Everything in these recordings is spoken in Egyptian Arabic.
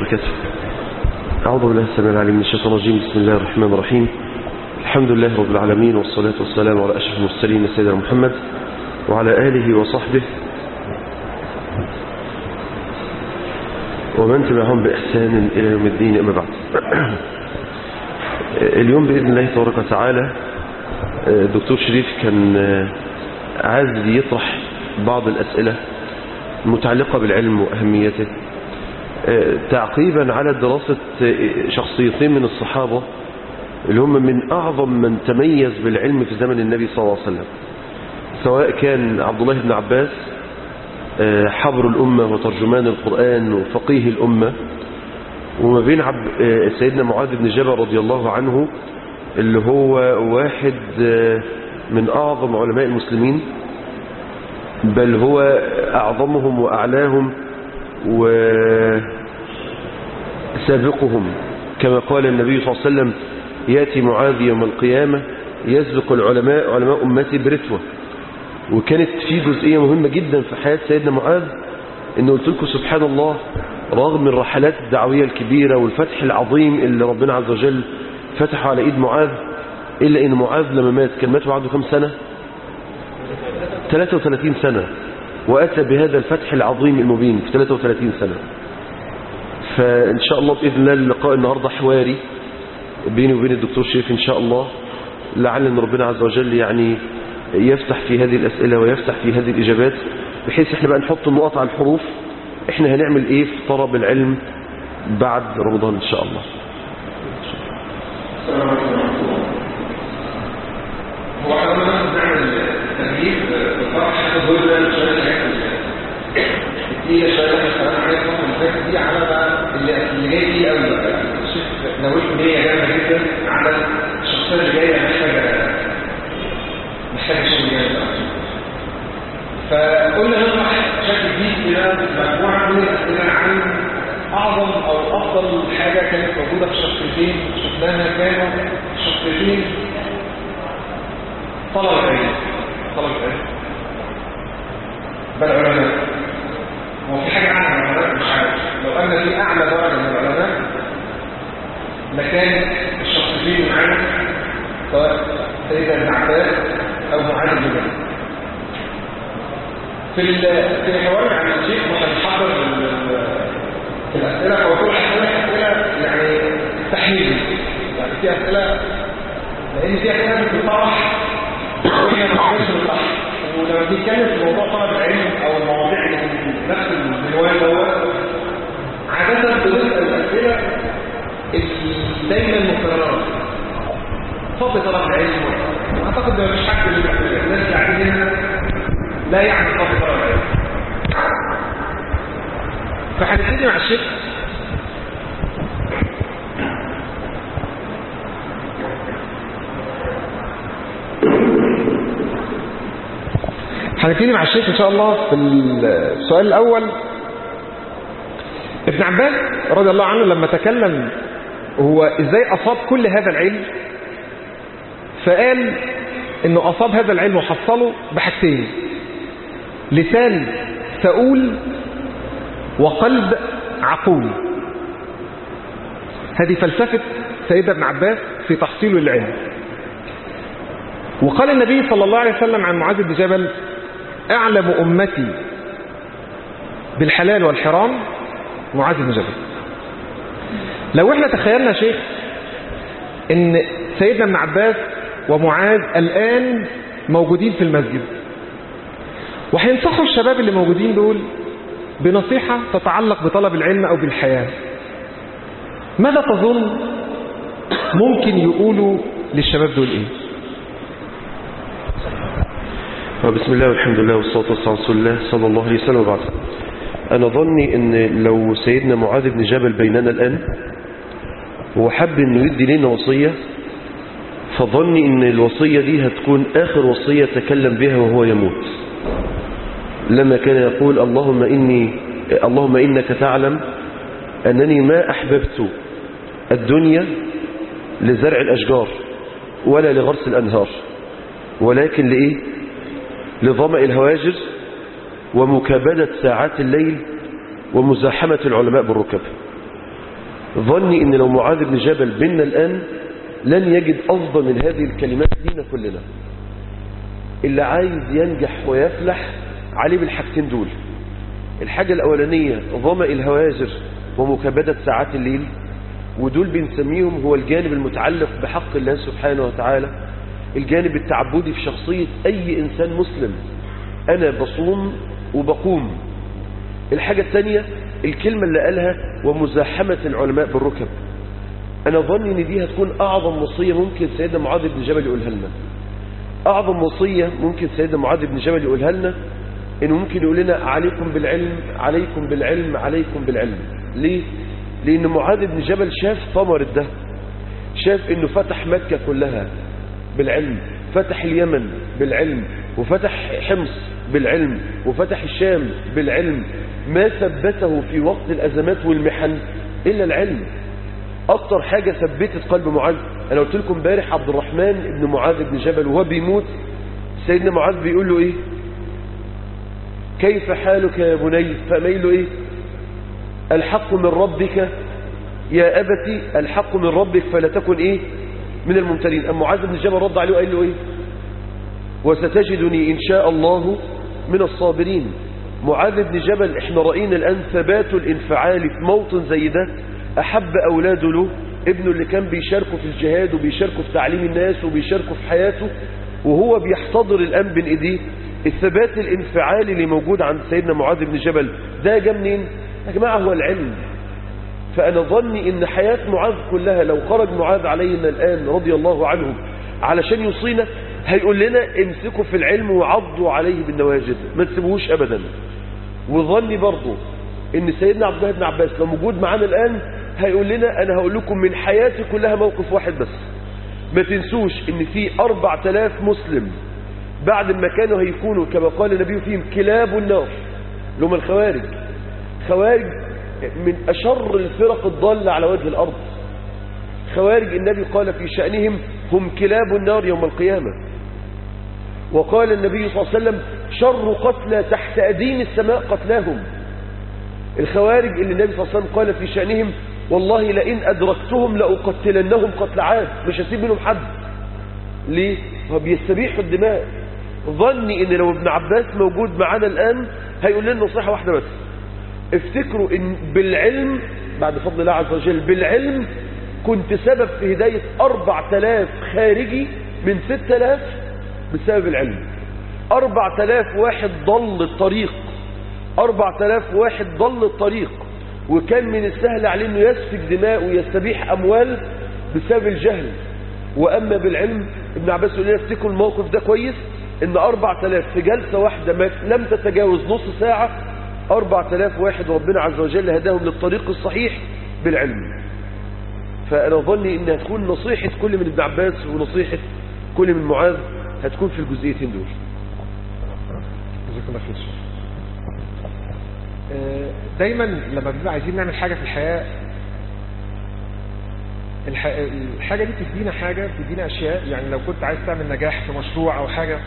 وبركاته أعوذ بالله السميع العليم من الشيطان الرجيم بسم الله الرحمن الرحيم الحمد لله رب العالمين والصلاة والسلام على أشرف المرسلين سيدنا محمد وعلى آله وصحبه ومن تبعهم بإحسان إلى يوم الدين أما بعد اليوم بإذن الله تبارك وتعالى الدكتور شريف كان عايز يطرح بعض الأسئلة المتعلقة بالعلم وأهميته تعقيبا على دراسة شخصيتين من الصحابة اللي هم من أعظم من تميز بالعلم في زمن النبي صلى الله عليه وسلم سواء كان عبد الله بن عباس حبر الأمة وترجمان القرآن وفقيه الأمة وما بين عب... سيدنا معاذ بن جبل رضي الله عنه اللي هو واحد من أعظم علماء المسلمين بل هو أعظمهم وأعلاهم وسابقهم كما قال النبي صلى الله عليه وسلم يأتي معاذ يوم القيامة يسبق العلماء علماء أمتي برتوة وكانت في جزئية مهمة جدا في حياة سيدنا معاذ انه قلت لكم سبحان الله رغم الرحلات الدعوية الكبيرة والفتح العظيم اللي ربنا عز وجل فتحه على ايد معاذ الا ان معاذ لما مات كان مات وعنده كم سنة 33 سنة واتى بهذا الفتح العظيم المبين في 33 سنة فان شاء الله باذن الله اللقاء النهاردة حواري بيني وبين الدكتور شريف ان شاء الله لعل ان ربنا عز وجل يعني يفتح في هذه الأسئلة ويفتح في هذه الإجابات بحيث احنا بقى نحط النقط على الحروف احنا هنعمل ايه في طلب العلم بعد رمضان ان شاء الله هو احنا قلنا نعمل تمهيد بطرح حاجه جزء شويه الحاجات دي شويه احنا اشتغلنا عليها الفتره اللي فاتت دي على بقى اللي اللي جاي فيه قوي بقى الشيخ نويت نيه جامده جدا على الشخصيه اللي جايه محتاجه محتاج الشغل فقلنا نطرح بشكل جديد كده مجموعه من الاسئله عن اعظم او افضل حاجه كانت موجوده في الشخصيتين شفناها كانوا شخصيتين طلب العلم طلب العلم بل علماء هو في حاجه اعلى من العلماء مش عارف لو ان في اعلى درجه من العلماء لكان الشخصيتين معانا سواء سيدنا ابن عباس او معاذ بن جبل في في الحوار عن الشيخ واحنا بنحضر في الاسئله هو كل اسئله اسئله يعني تحليل يعني في اسئله لان في اسئله بتطرح واحنا ما بنعرفش نطرح ولما بنتكلم في موضوع طلب العلم او المواضيع اللي نفس المنوال دوت عاده بنسال الاسئله اللي دايما مكرره فضل طلب العلم اعتقد ما فيش حد من الناس اللي قاعدين هنا لا يعني فضل طلب العلم فهنبتدي مع الشيخ هنبتدي مع الشيخ ان شاء الله في السؤال الاول ابن عباس رضي الله عنه لما تكلم هو ازاي اصاب كل هذا العلم فقال انه اصاب هذا العلم وحصله بحاجتين لسان سؤول وقلب عقول هذه فلسفة سيدنا ابن عباس في تحصيل العلم وقال النبي صلى الله عليه وسلم عن معاذ بن جبل اعلم امتي بالحلال والحرام معاذ بن جبل لو احنا تخيلنا شيخ ان سيدنا ابن عباس ومعاذ الآن موجودين في المسجد وهينصحوا الشباب اللي موجودين دول بنصيحة تتعلق بطلب العلم أو بالحياة ماذا تظن ممكن يقولوا للشباب دول إيه بسم الله والحمد لله والصلاة والسلام على رسول الله صلى الله عليه وسلم وبعد أنا ظني أن لو سيدنا معاذ بن جبل بيننا الآن وحب أنه يدي لنا وصية فظني ان الوصية دي هتكون اخر وصية تكلم بها وهو يموت لما كان يقول اللهم إني اللهم إنك تعلم أنني ما أحببت الدنيا لزرع الأشجار ولا لغرس الأنهار ولكن لإيه لظمأ الهواجر ومكابدة ساعات الليل ومزاحمة العلماء بالركب ظني ان لو معاذ بن جبل بيننا الآن لن يجد أفضل من هذه الكلمات لينا كلنا اللي عايز ينجح ويفلح عليه بالحاجتين دول الحاجة الأولانية ظمأ الهواجر ومكابدة ساعات الليل ودول بنسميهم هو الجانب المتعلق بحق الله سبحانه وتعالى الجانب التعبدي في شخصية أي إنسان مسلم أنا بصوم وبقوم الحاجة الثانية الكلمة اللي قالها ومزاحمة العلماء بالركب أنا ظني أن دي هتكون أعظم وصية ممكن سيدنا معاذ بن جبل يقولها لنا أعظم وصية ممكن سيدنا معاذ بن جبل يقولها لنا إنه ممكن يقول لنا عليكم بالعلم عليكم بالعلم عليكم بالعلم ليه؟ لأن معاذ بن جبل شاف ثمرة ده شاف إنه فتح مكة كلها بالعلم فتح اليمن بالعلم وفتح حمص بالعلم وفتح الشام بالعلم ما ثبته في وقت الأزمات والمحن إلا العلم أكتر حاجة ثبتت قلب معاذ أنا قلت لكم امبارح عبد الرحمن بن معاذ بن جبل وهو بيموت سيدنا معاذ بيقول له إيه كيف حالك يا بني فميل له إيه الحق من ربك يا أبتي الحق من ربك فلا تكن إيه من الممتلين أم معاذ بن جبل رد عليه وقال له إيه وستجدني إن شاء الله من الصابرين معاذ بن جبل احنا رأينا الآن ثبات الانفعال في موطن زي ده أحب أولاده له ابنه اللي كان بيشاركوا في الجهاد وبيشاركوا في تعليم الناس وبيشاركوا في حياته وهو بيحتضر الآن بين إيديه الثبات الانفعالي اللي موجود عند سيدنا معاذ بن جبل ده جاء منين؟ يا جماعة هو العلم فأنا ظني إن حياة معاذ كلها لو خرج معاذ علينا الآن رضي الله عنه علشان يوصينا هيقول لنا امسكوا في العلم وعضوا عليه بالنواجد ما تسيبوهوش أبدا وظني برضه ان سيدنا عبد الله بن عباس لو موجود معانا الآن هيقول لنا أنا هقول لكم من حياتي كلها موقف واحد بس ما تنسوش ان في أربع تلاف مسلم بعد ما كانوا هيكونوا كما قال النبي فيهم كلاب النار لهم الخوارج خوارج من أشر الفرق الضالة على وجه الأرض خوارج النبي قال في شأنهم هم كلاب النار يوم القيامة وقال النبي صلى الله عليه وسلم شر قتلى تحت أدين السماء قتلاهم الخوارج اللي النبي صلى الله عليه وسلم قال في شأنهم والله لئن أدركتهم لأقتلنهم قتل عاد مش هسيب منهم حد ليه؟ هو بيستبيحوا الدماء ظني ان لو ابن عباس موجود معانا الآن هيقول لنا نصيحة واحدة بس افتكروا ان بالعلم بعد فضل الله عز وجل بالعلم كنت سبب في هداية أربع تلاف خارجي من ست تلاف بسبب العلم أربع تلاف واحد ضل الطريق أربع تلاف واحد ضل الطريق وكان من السهل عليه أنه يسفك دماء ويستبيح أموال بسبب الجهل وأما بالعلم ابن عباس يقول لنا افتكروا الموقف ده كويس ان أربع تلاف في جلسة واحدة ما لم تتجاوز نص ساعة أربع تلاف واحد ربنا عز وجل هداهم للطريق الصحيح بالعلم فأنا ظني أن هتكون نصيحة كل من ابن عباس ونصيحة كل من معاذ هتكون في الجزئيتين دول جزاكم الله خير آه، دايما لما بنبقى عايزين نعمل حاجة في الحياة الح... الحاجة دي بتدينا حاجة بتدينا أشياء يعني لو كنت عايز تعمل نجاح في مشروع أو حاجة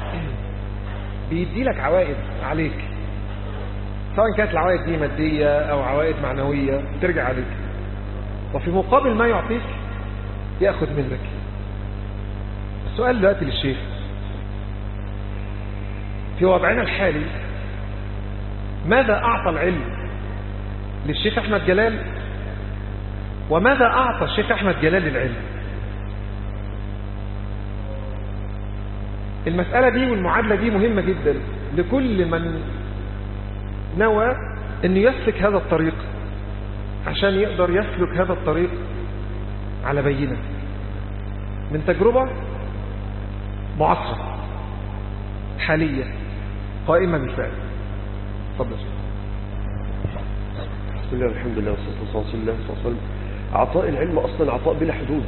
بيدي لك عوائد عليك سواء كانت العوائد دي مادية أو عوائد معنوية ترجع عليك وفي مقابل ما يعطيك يأخذ منك السؤال دلوقتي للشيخ في وضعنا الحالي ماذا أعطى العلم للشيخ أحمد جلال وماذا أعطى الشيخ أحمد جلال للعلم المسألة دي والمعادلة دي مهمة جدا لكل من نوى أن يسلك هذا الطريق عشان يقدر يسلك هذا الطريق على بينة من تجربة معاصرة حالية قائمة بالفعل تفضل بسم الله الحمد لله والصلاة والسلام على رسول الله صلى الله عليه وسلم عطاء العلم أصلا عطاء بلا حدود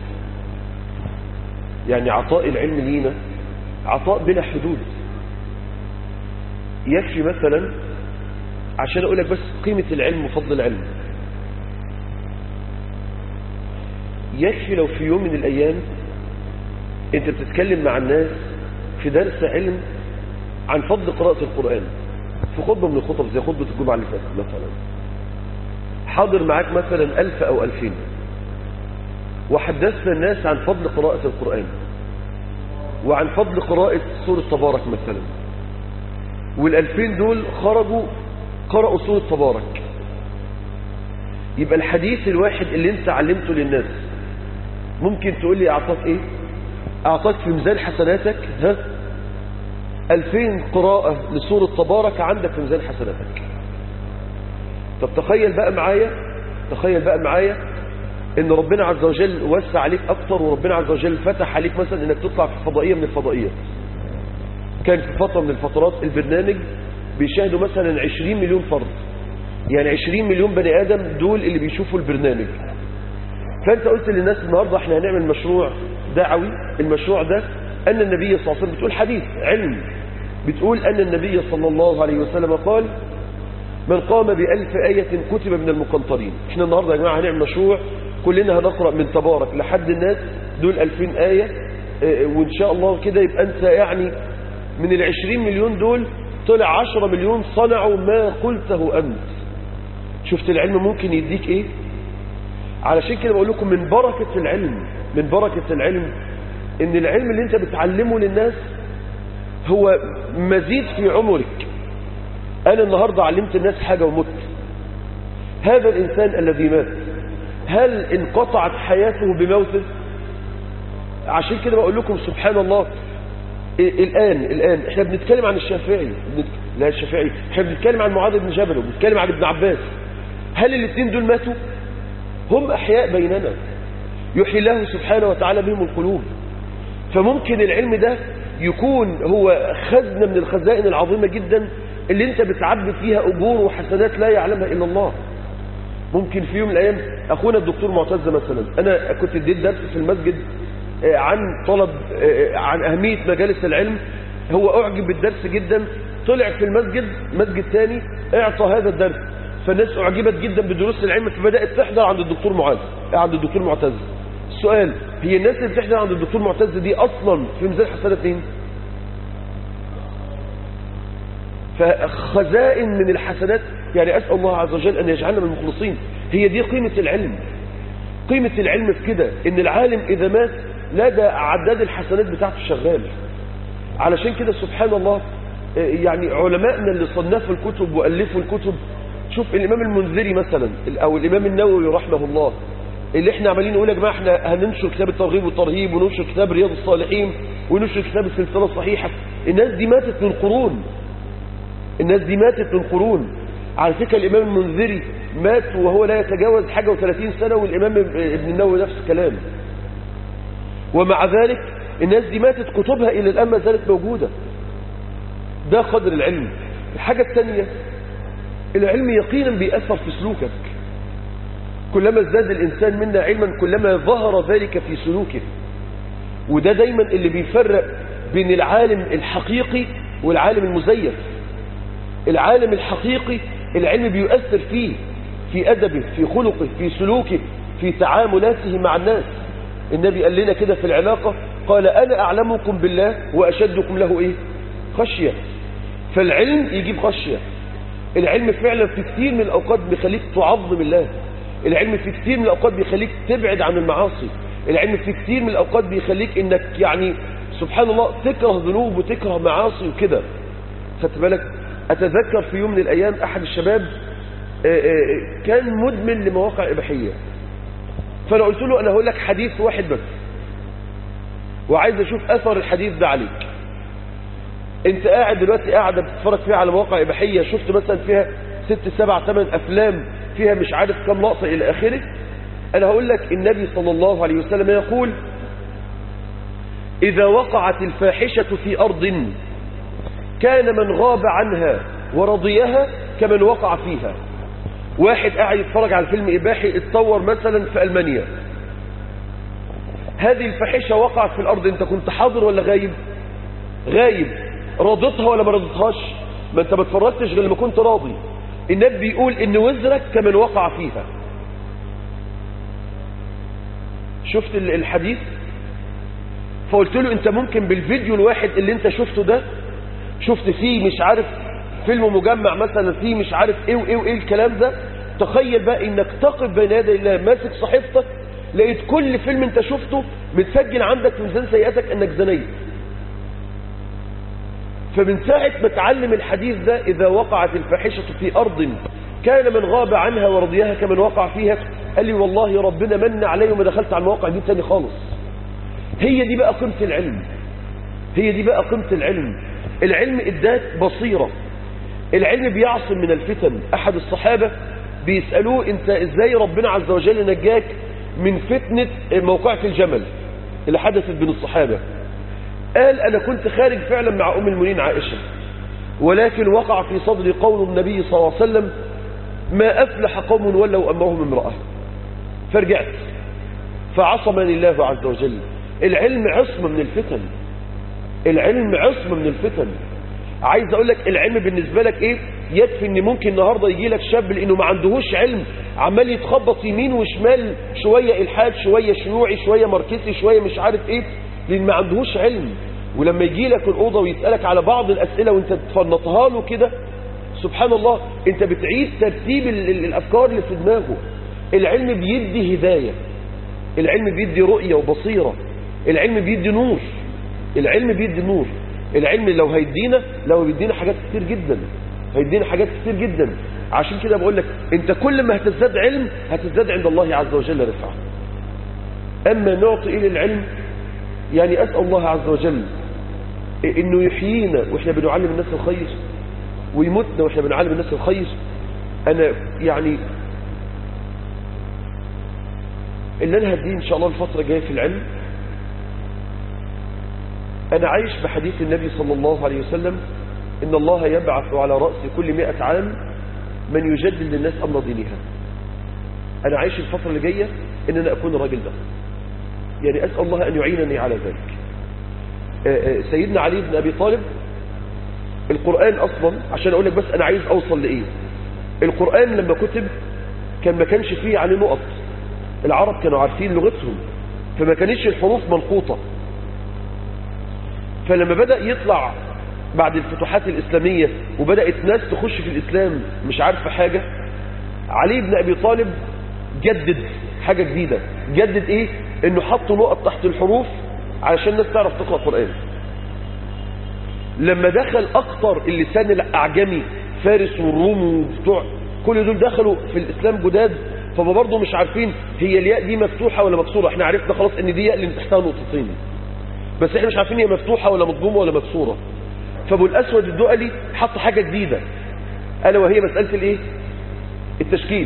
يعني عطاء العلم لينا عطاء بلا حدود يكفي مثلا عشان أقول لك بس قيمة العلم وفضل العلم يكفي لو في يوم من الأيام أنت بتتكلم مع الناس في درس علم عن فضل قراءة القرآن في خطبة من الخطب زي خطبة الجمعة اللي فاتت مثلا حاضر معاك مثلا ألف أو ألفين وحدثنا الناس عن فضل قراءة القرآن وعن فضل قراءة سورة تبارك مثلا والألفين دول خرجوا قرأوا سورة تبارك يبقى الحديث الواحد اللي انت علمته للناس ممكن تقول لي اعطاك ايه اعطاك في ميزان حسناتك ها ألفين قراءة لسورة تبارك عندك في ميزان حسناتك طب تخيل بقى معايا تخيل بقى معايا ان ربنا عز وجل وسع عليك اكتر وربنا عز وجل فتح عليك مثلا انك تطلع في فضائية من الفضائيات كان في فترة من الفترات البرنامج بيشاهدوا مثلا 20 مليون فرد يعني 20 مليون بني ادم دول اللي بيشوفوا البرنامج فانت قلت للناس النهاردة احنا هنعمل مشروع دعوي المشروع ده ان النبي صلى الله عليه وسلم بتقول حديث علم بتقول ان النبي صلى الله عليه وسلم قال من قام بألف آية كتب من المقنطرين احنا النهاردة يا جماعة هنعمل مشروع كلنا هنقرأ من تبارك لحد الناس دول ألفين آية اه وإن شاء الله كده يبقى أنت يعني من العشرين مليون دول طلع عشرة مليون صنعوا ما قلته أنت شفت العلم ممكن يديك إيه علشان كده بقول لكم من بركة العلم من بركة العلم إن العلم اللي أنت بتعلمه للناس هو مزيد في عمرك أنا النهاردة علمت الناس حاجة ومت هذا الإنسان الذي مات هل انقطعت حياته بموته عشان كده بقول لكم سبحان الله الآن الآن احنا بنتكلم عن الشافعي بنت... لا الشافعي احنا بنتكلم عن معاذ بن جبل وبنتكلم عن ابن عباس هل الاثنين دول ماتوا هم أحياء بيننا يحيي الله سبحانه وتعالى بهم القلوب فممكن العلم ده يكون هو خزنة من الخزائن العظيمة جدا اللي انت بتعبي فيها أجور وحسنات لا يعلمها إلا الله ممكن في يوم من الأيام أخونا الدكتور معتز مثلا أنا كنت اديت درس في المسجد عن طلب عن أهمية مجالس العلم هو أعجب بالدرس جدا طلع في المسجد مسجد تاني اعطى هذا الدرس فالناس أعجبت جدا بدروس العلم فبدأت تحضر عند الدكتور معاذ عند الدكتور معتز السؤال هي الناس اللي بتحضر عند الدكتور معتز دي أصلا في ميزان حسنات مين؟ فخزائن من الحسنات يعني أسأل الله عز وجل أن يجعلنا من المخلصين هي دي قيمة العلم قيمة العلم في كده إن العالم إذا مات لا ده عداد الحسنات بتاعته شغال علشان كده سبحان الله يعني علمائنا اللي صنفوا الكتب وألفوا الكتب شوف الإمام المنذري مثلا أو الإمام النووي رحمه الله اللي احنا عمالين نقول يا جماعة احنا هننشر كتاب الترغيب والترهيب وننشر كتاب رياض الصالحين وننشر كتاب السلسلة الصحيحة الناس دي ماتت من قرون الناس دي ماتت من قرون على فكرة الإمام المنذري مات وهو لا يتجاوز حاجة وثلاثين سنة والإمام ابن النووي نفس الكلام ومع ذلك الناس دي ماتت كتبها إلى الآن ما زالت موجودة ده قدر العلم الحاجة الثانية العلم يقينا بيأثر في سلوكك كلما ازداد الإنسان منا علما كلما ظهر ذلك في سلوكه وده دايما اللي بيفرق بين العالم الحقيقي والعالم المزيف العالم الحقيقي العلم بيؤثر فيه في أدبه في خلقه في سلوكه في تعاملاته مع الناس النبي قال لنا كده في العلاقة قال أنا أعلمكم بالله وأشدكم له إيه خشية فالعلم يجيب خشية العلم فعلا في كثير من الأوقات بيخليك تعظم الله العلم في كثير من الأوقات بيخليك تبعد عن المعاصي العلم في كثير من الأوقات بيخليك إنك يعني سبحان الله تكره ذنوب وتكره معاصي وكده خدت بالك أتذكر في يوم من الأيام أحد الشباب كان مدمن لمواقع إباحية فأنا قلت له أنا هقول لك حديث واحد بس وعايز أشوف أثر الحديث ده عليك أنت قاعد دلوقتي قاعدة بتتفرج فيها على مواقع إباحية شفت مثلا فيها ست سبع ثمان أفلام فيها مش عارف كم لقطة إلى آخره أنا هقول لك النبي صلى الله عليه وسلم يقول إذا وقعت الفاحشة في أرض كان من غاب عنها ورضيها كمن وقع فيها واحد قاعد يتفرج على فيلم إباحي اتصور مثلا في ألمانيا هذه الفاحشة وقعت في الأرض أنت كنت حاضر ولا غايب غايب رضيتها ولا ما رضيتهاش ما أنت ما اتفرجتش غير لما كنت راضي النبي بيقول إن وزرك كمن وقع فيها شفت الحديث فقلت له أنت ممكن بالفيديو الواحد اللي أنت شفته ده شفت فيه مش عارف فيلم مجمع مثلا فيه مش عارف ايه وايه وايه الكلام ده تخيل بقى انك تقف بين يدي الله ماسك صحيفتك لقيت كل فيلم انت شفته متسجل عندك في ميزان سيئاتك انك زنيت فمن ساعة ما تعلم الحديث ده إذا وقعت الفاحشة في أرض كان من غاب عنها ورضيها كمن وقع فيها قال لي والله ربنا من علي وما دخلت على المواقع دي تاني خالص هي دي بقى قيمة العلم هي دي بقى قيمة العلم العلم اداك بصيرة العلم بيعصم من الفتن أحد الصحابة بيسألوه انت ازاي ربنا عز وجل نجاك من فتنة موقعة الجمل اللي حدثت بين الصحابة قال أنا كنت خارج فعلا مع أم المؤمنين عائشة ولكن وقع في صدري قول النبي صلى الله عليه وسلم ما أفلح قوم ولوا أمرهم امرأة فرجعت فعصمني الله عز وجل العلم عصمة من الفتن العلم عصمة من الفتن عايز اقول لك العلم بالنسبة لك ايه يكفي ان ممكن النهاردة يجي لك شاب لانه ما عندهوش علم عمال يتخبط يمين وشمال شوية الحاد شوية شيوعي شوية ماركسي شوية مش عارف ايه لان ما عندهوش علم ولما يجي لك الأوضة ويسألك على بعض الأسئلة وانت تفنطها له كده سبحان الله انت بتعيد ترتيب ال- ال- الأفكار اللي في دماغه العلم بيدي هداية العلم بيدي رؤية وبصيرة العلم بيدي نور العلم بيدي نور العلم لو هيدينا لو بيدينا حاجات كتير جدا هيدينا حاجات كتير جدا عشان كده بقول لك انت كل ما هتزداد علم هتزداد عند الله عز وجل رفعه اما نعطي الى العلم يعني اسال الله عز وجل انه يحيينا واحنا بنعلم الناس الخير ويموتنا واحنا بنعلم الناس الخير انا يعني اللي انا هديه ان شاء الله الفتره الجايه في العلم أنا عايش بحديث النبي صلى الله عليه وسلم إن الله يبعث على رأس كل مئة عام من يجدد للناس أمر دينها أنا عايش الفترة اللي جاية إن أنا أكون الراجل ده يعني أسأل الله أن يعينني على ذلك آه، آه، سيدنا علي بن أبي طالب القرآن أصلا عشان أقول لك بس أنا عايز أوصل لإيه القرآن لما كتب كان ما كانش فيه عليه نقط العرب كانوا عارفين لغتهم فما كانتش الحروف منقوطة فلما بدأ يطلع بعد الفتوحات الإسلامية وبدأت ناس تخش في الإسلام مش عارفة حاجة علي بن أبي طالب جدد حاجة جديدة جدد إيه؟ إنه حط نقط تحت الحروف علشان الناس تعرف تقرأ قرآن لما دخل أكتر اللسان الأعجمي فارس والروم وبتوع كل دول دخلوا في الإسلام جداد فما برضه مش عارفين هي الياء دي مفتوحة ولا مكسورة احنا عرفنا خلاص ان دي ياء اللي تحتها نقطتين بس احنا مش عارفين هي مفتوحة ولا مضمومة ولا مكسورة فابو الاسود الدؤلي حط حاجة جديدة الا وهي مسألة الايه التشكيل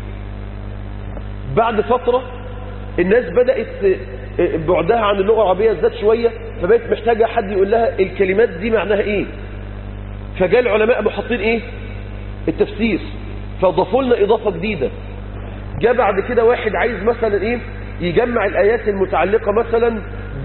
بعد فترة الناس بدأت بعدها عن اللغة العربية زاد شوية فبقت محتاجة حد يقول لها الكلمات دي معناها ايه فجاء العلماء محطين ايه التفسير فاضافوا لنا اضافة جديدة جاء بعد كده واحد عايز مثلا ايه يجمع الايات المتعلقة مثلا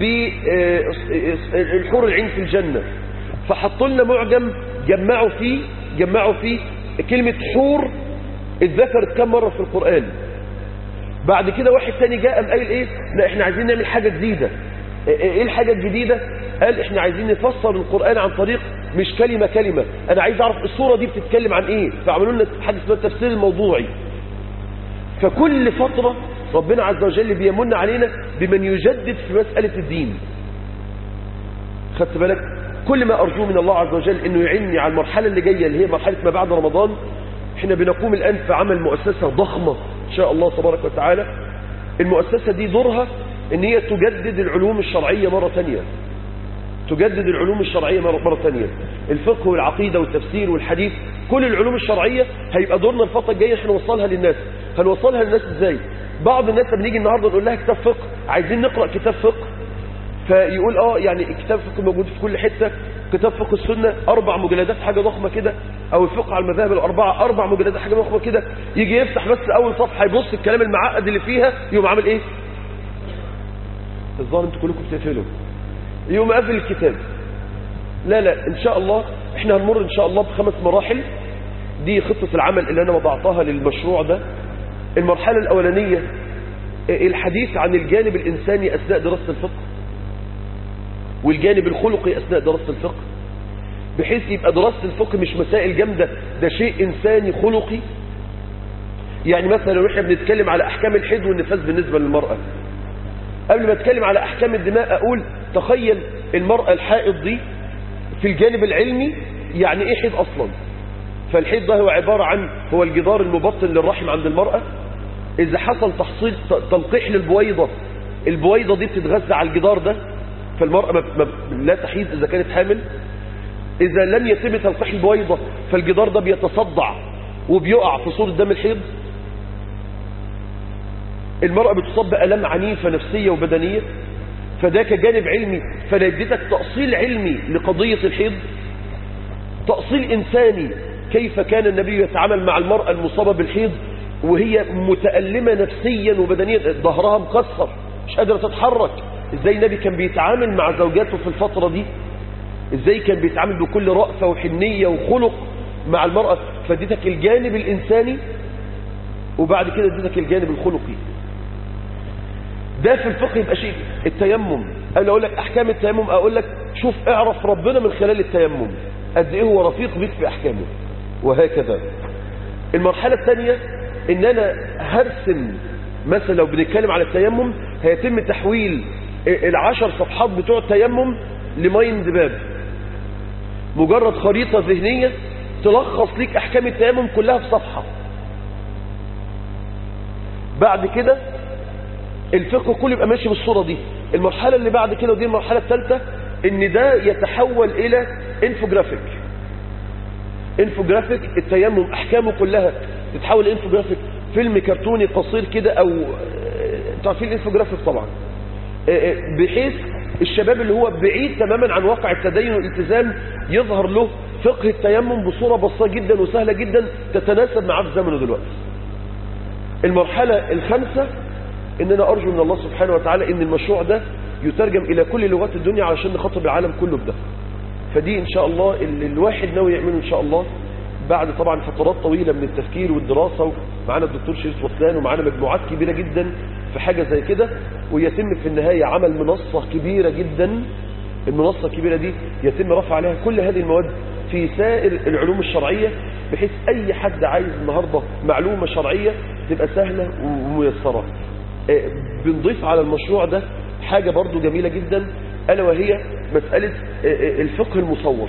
بالحور العين في الجنة فحطوا لنا معجم جمعوا فيه جمعوا فيه كلمة حور اتذكرت كم مرة في القرآن بعد كده واحد تاني جاء قام قايل ايه لا احنا عايزين نعمل حاجة جديدة ايه الحاجة الجديدة قال احنا عايزين نفسر القرآن عن طريق مش كلمة كلمة انا عايز اعرف الصورة دي بتتكلم عن ايه فعملوا لنا حاجة اسمها التفسير الموضوعي فكل فترة ربنا عز وجل بيمن علينا بمن يجدد في مسألة الدين خدت بالك كل ما أرجو من الله عز وجل أنه يعيني على المرحلة اللي جاية اللي هي مرحلة ما بعد رمضان احنا بنقوم الآن في عمل مؤسسة ضخمة إن شاء الله تبارك وتعالى المؤسسة دي دورها ان هي تجدد العلوم الشرعية مرة تانية تجدد العلوم الشرعية مرة مرة تانية الفقه والعقيدة والتفسير والحديث كل العلوم الشرعية هيبقى دورنا الفترة الجاية احنا نوصلها للناس هنوصلها للناس ازاي بعض الناس لما نيجي النهاردة نقول لها كتاب فقه عايزين نقرأ كتاب فقه فيقول اه يعني كتاب فقه موجود في كل حتة كتاب فقه السنة أربع مجلدات حاجة ضخمة كده أو الفقه على المذاهب الأربعة أربع مجلدات حاجة ضخمة كده يجي يفتح بس أول صفحة يبص الكلام المعقد اللي فيها يقوم عامل إيه؟ الظاهر انتوا كلكم بتقفلوا يقوم قافل الكتاب لا لا إن شاء الله إحنا هنمر إن شاء الله بخمس مراحل دي خطة العمل اللي أنا وضعتها للمشروع ده المرحلة الأولانية الحديث عن الجانب الإنساني أثناء دراسة الفقه والجانب الخلقي أثناء دراسة الفقه بحيث يبقى دراسة الفقه مش مسائل جامدة ده شيء إنساني خلقي يعني مثلا لو احنا بنتكلم على احكام الحيض والنفاس بالنسبه للمراه قبل ما اتكلم على احكام الدماء اقول تخيل المراه الحائض دي في الجانب العلمي يعني ايه حيض اصلا فالحيض ده هو عباره عن هو الجدار المبطن للرحم عند المراه اذا حصل تحصيل تلقيح للبويضه البويضه دي بتتغذى على الجدار ده فالمراه ما ما لا تحيض اذا كانت حامل اذا لم يتم تلقيح البويضه فالجدار ده بيتصدع وبيقع في صوره دم الحيض المرأة بتصاب بألم عنيفة نفسية وبدنية فده كجانب علمي فانا اديتك تأصيل علمي لقضية الحيض تأصيل إنساني كيف كان النبي يتعامل مع المرأة المصابة بالحيض وهي متألمة نفسيا وبدنيا ظهرها مكسر مش قادرة تتحرك ازاي النبي كان بيتعامل مع زوجاته في الفترة دي ازاي كان بيتعامل بكل رأفة وحنية وخلق مع المرأة فاديتك الجانب الإنساني وبعد كده اديتك الجانب الخلقي ده في الفقه يبقى شيء التيمم انا اقول لك احكام التيمم اقول لك شوف اعرف ربنا من خلال التيمم قد ايه هو رفيق بيك في احكامه وهكذا المرحلة الثانية ان انا هرسم مثلا لو بنتكلم على التيمم هيتم تحويل العشر صفحات بتوع التيمم لمايند باب مجرد خريطة ذهنية تلخص ليك احكام التيمم كلها في صفحة بعد كده الفقه كله يبقى ماشي بالصورة دي المرحلة اللي بعد كده ودي المرحلة الثالثة ان ده يتحول الى انفوجرافيك انفوجرافيك التيمم احكامه كلها تتحول انفوجرافيك فيلم كرتوني قصير كده او انتوا عارفين الانفوجرافيك طبعا بحيث الشباب اللي هو بعيد تماما عن واقع التدين والالتزام يظهر له فقه التيمم بصورة بسيطة جدا وسهلة جدا تتناسب معاه في زمنه دلوقتي المرحلة الخامسة ان انا ارجو من الله سبحانه وتعالى ان المشروع ده يترجم الى كل لغات الدنيا علشان نخاطب العالم كله بده فدي ان شاء الله اللي الواحد ناوي يعمله ان شاء الله بعد طبعا فترات طويلة من التفكير والدراسة ومعانا الدكتور شريف وسلان ومعانا مجموعات كبيرة جدا في حاجة زي كده ويتم في النهاية عمل منصة كبيرة جدا المنصة الكبيرة دي يتم رفع عليها كل هذه المواد في سائر العلوم الشرعية بحيث أي حد عايز النهاردة معلومة شرعية تبقى سهلة وميسرة بنضيف على المشروع ده حاجة برضو جميلة جدا ألا وهي مسألة الفقه المصور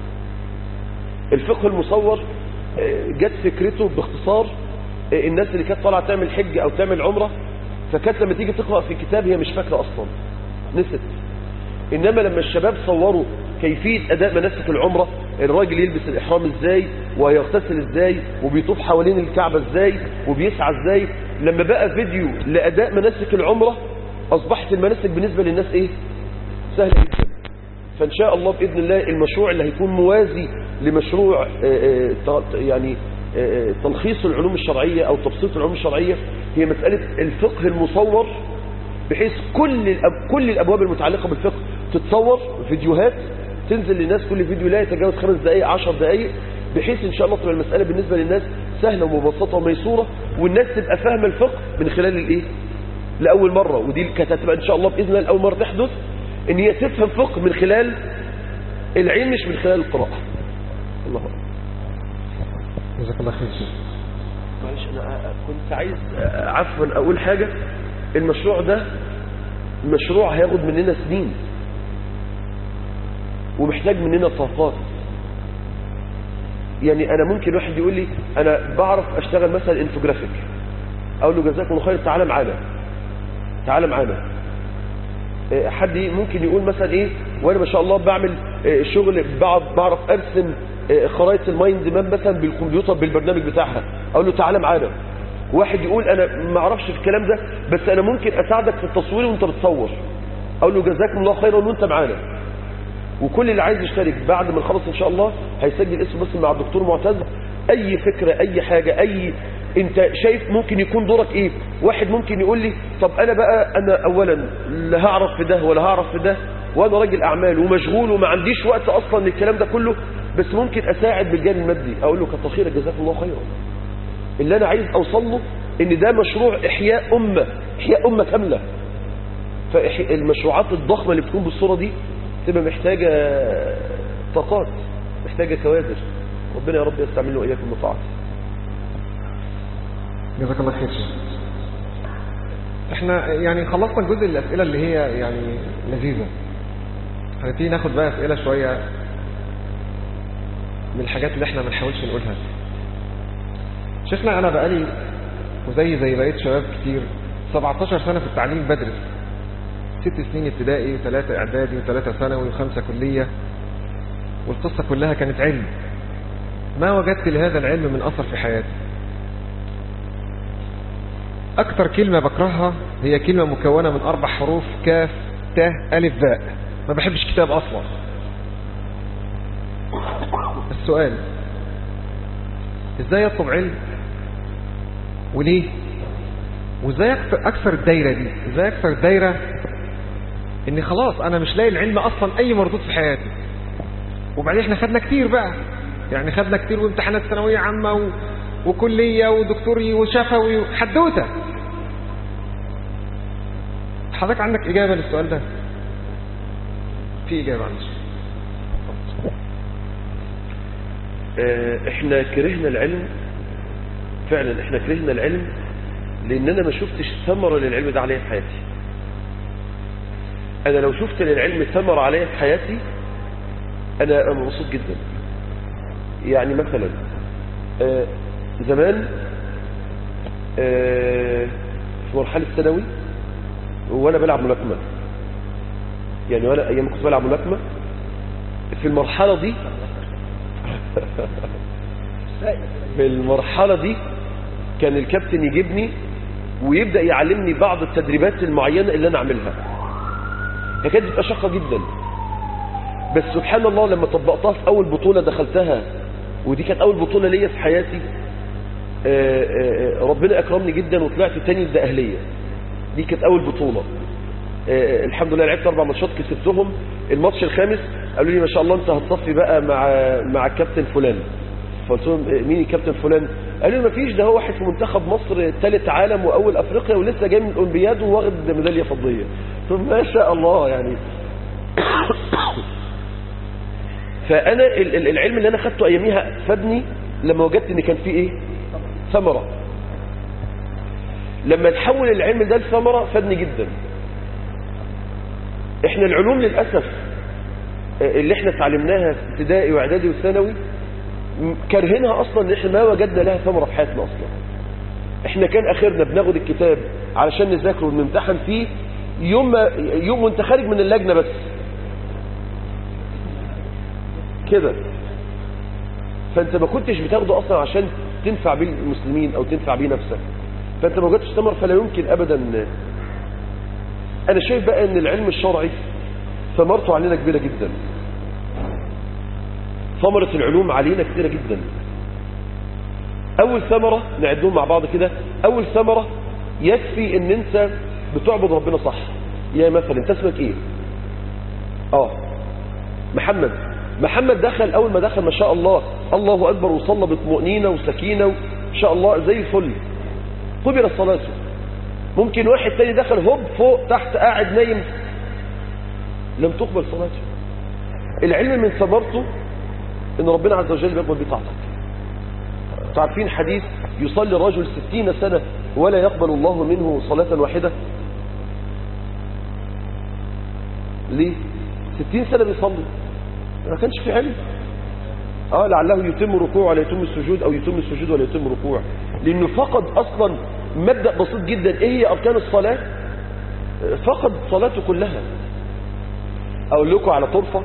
الفقه المصور جت فكرته باختصار الناس اللي كانت طالعه تعمل حج أو تعمل عمرة فكانت لما تيجي تقرأ في كتاب هي مش فاكرة أصلا نسيت إنما لما الشباب صوروا كيفية أداء مناسك العمرة الراجل يلبس الإحرام إزاي ويغتسل إزاي وبيطوف حوالين الكعبة إزاي وبيسعى إزاي لما بقى فيديو لأداء مناسك العمرة أصبحت المناسك بالنسبة للناس إيه سهلة جدا فإن شاء الله بإذن الله المشروع اللي هيكون موازي لمشروع يعني تلخيص العلوم الشرعية أو تبسيط العلوم الشرعية هي مسألة الفقه المصور بحيث كل الأب كل الأبواب المتعلقة بالفقه تتصور فيديوهات تنزل للناس كل فيديو لا يتجاوز خمس دقائق عشر دقائق بحيث إن شاء الله تبقى المسألة بالنسبة للناس سهلة ومبسطة وميسورة والناس تبقى فاهمة الفقه من خلال الإيه لأول مرة ودي كانت هتبقى إن شاء الله بإذن الله لأول مرة تحدث إن هي تفهم فقه من خلال العلم مش من خلال القراءة الله أكبر جزاك الله خير معلش أنا كنت عايز عفوا أقول حاجة المشروع ده مشروع هياخد مننا سنين ومحتاج مننا طاقات يعني انا ممكن واحد يقول لي انا بعرف اشتغل مثلا انفوجرافيك اقول له جزاك الله خير تعالى معانا تعالى معانا حد ممكن يقول مثلا ايه وانا ما شاء الله بعمل شغل بعرف ارسم خرائط المايند ماب مثلا بالكمبيوتر بالبرنامج بتاعها اقول له تعالى معانا واحد يقول انا ما اعرفش في الكلام ده بس انا ممكن اساعدك في التصوير وانت بتصور اقول له جزاكم الله خيرا وانت معانا وكل اللي عايز يشترك بعد ما نخلص ان شاء الله هيسجل اسمه بس مع الدكتور معتز اي فكرة اي حاجة اي انت شايف ممكن يكون دورك ايه واحد ممكن يقول لي طب انا بقى انا اولا لا هعرف في ده ولا هعرف في ده وانا راجل اعمال ومشغول وما عنديش وقت اصلا للكلام ده كله بس ممكن اساعد بالجانب المادي اقول له كتر خيرك جزاك الله خيرا اللي انا عايز اوصل له ان ده مشروع احياء امه احياء امه كامله فالمشروعات الضخمه اللي بتكون بالصوره دي تبقى محتاجه طاقات محتاجه كوادر ربنا يا رب يستعملنا واياكم بطاعته جزاك الله خير شيخ احنا يعني خلصنا الجزء الأسئلة اللي هي يعني لذيذة هنبتدي ناخد بقى أسئلة شوية من الحاجات اللي احنا ما نحاولش نقولها شيخنا أنا بقالي وزي زي بقيت شباب كتير 17 سنة في التعليم بدرس ست سنين ابتدائي وثلاثة إعدادي وثلاثة ثانوي وخمسة كلية والقصة كلها كانت علم ما وجدت لهذا العلم من أثر في حياتي أكثر كلمة بكرهها هي كلمة مكونة من أربع حروف كاف ت ألف باء ما بحبش كتاب أصلا السؤال إزاي أطلب علم وليه وإزاي أكثر, أكثر الدايرة دي إزاي أكثر الدايرة إن خلاص أنا مش لاقي العلم أصلا أي مردود في حياتي وبعدين احنا خدنا كتير بقى يعني خدنا كتير وامتحانات ثانويه عامه و... وكليه ودكتوري وشفوي وحدوته حضرتك عندك اجابه للسؤال ده في اجابه عندك آه، احنا كرهنا العلم فعلا احنا كرهنا العلم لان انا ما شفتش ثمرة للعلم ده عليا في حياتي انا لو شفت للعلم ثمرة عليا في حياتي انا أنا مبسوط جدا يعني مثلا آه، زمان آه، في مرحلة ثانوي وانا بلعب ملاكمة يعني وانا ايام كنت بلعب ملاكمة في المرحلة دي في المرحلة دي كان الكابتن يجيبني ويبدأ يعلمني بعض التدريبات المعينة اللي انا اعملها هي كانت بتبقى شاقة جدا بس سبحان الله لما طبقتها في اول بطولة دخلتها ودي كانت اول بطولة ليا في حياتي آه، آه، ربنا اكرمني جدا وطلعت تاني ده اهلية دي كانت اول بطولة آه، الحمد لله لعبت اربع ماتشات كسبتهم الماتش الخامس قالوا لي ما شاء الله انت هتصفي بقى مع مع الكابتن فلان فقلت لهم آه، مين الكابتن فلان قالوا لي ما فيش ده هو واحد في منتخب مصر ثالث عالم واول افريقيا ولسه جاي من الاولمبياد وواخد ميداليه فضيه قلت لهم ما شاء الله يعني فانا ال- ال- العلم اللي انا خدته اياميها فادني لما وجدت ان كان فيه ايه ثمره لما تحول العلم ده لثمره فادني جدا احنا العلوم للاسف اللي احنا اتعلمناها في ابتدائي واعدادي وثانوي م- كارهينها اصلا ان احنا ما وجدنا لها ثمره في حياتنا اصلا احنا كان اخرنا بناخد الكتاب علشان نذاكره ونمتحن فيه يوم ما يوم وانت خارج من اللجنه بس كده فانت ما كنتش بتاخده اصلا عشان تنفع بيه المسلمين او تنفع بيه نفسك فانت ما وجدتش ثمر فلا يمكن ابدا انا شايف بقى ان العلم الشرعي ثمرته علينا كبيره جدا ثمرة العلوم علينا كثيرة جدا اول ثمرة نعدهم مع بعض كده اول ثمرة يكفي ان انت بتعبد ربنا صح يا مثلا انت اسمك ايه اه محمد محمد دخل اول ما دخل ما شاء الله الله اكبر وصلى بطمأنينة وسكينة ما شاء الله زي الفل قبل صلاته ممكن واحد تاني دخل هوب فوق تحت قاعد نايم لم تقبل صلاته العلم من ثمرته ان ربنا عز وجل بيقبل بطاعتك انتوا عارفين حديث يصلي الرجل ستين سنة ولا يقبل الله منه صلاة واحدة ليه ستين سنة بيصلي ما كانش في علم اه لعله يتم ركوع ولا يتم السجود او يتم السجود ولا يتم ركوع لانه فقد اصلا مبدأ بسيط جدا ايه هي اركان الصلاة فقد صلاته كلها اقول لكم على طرفة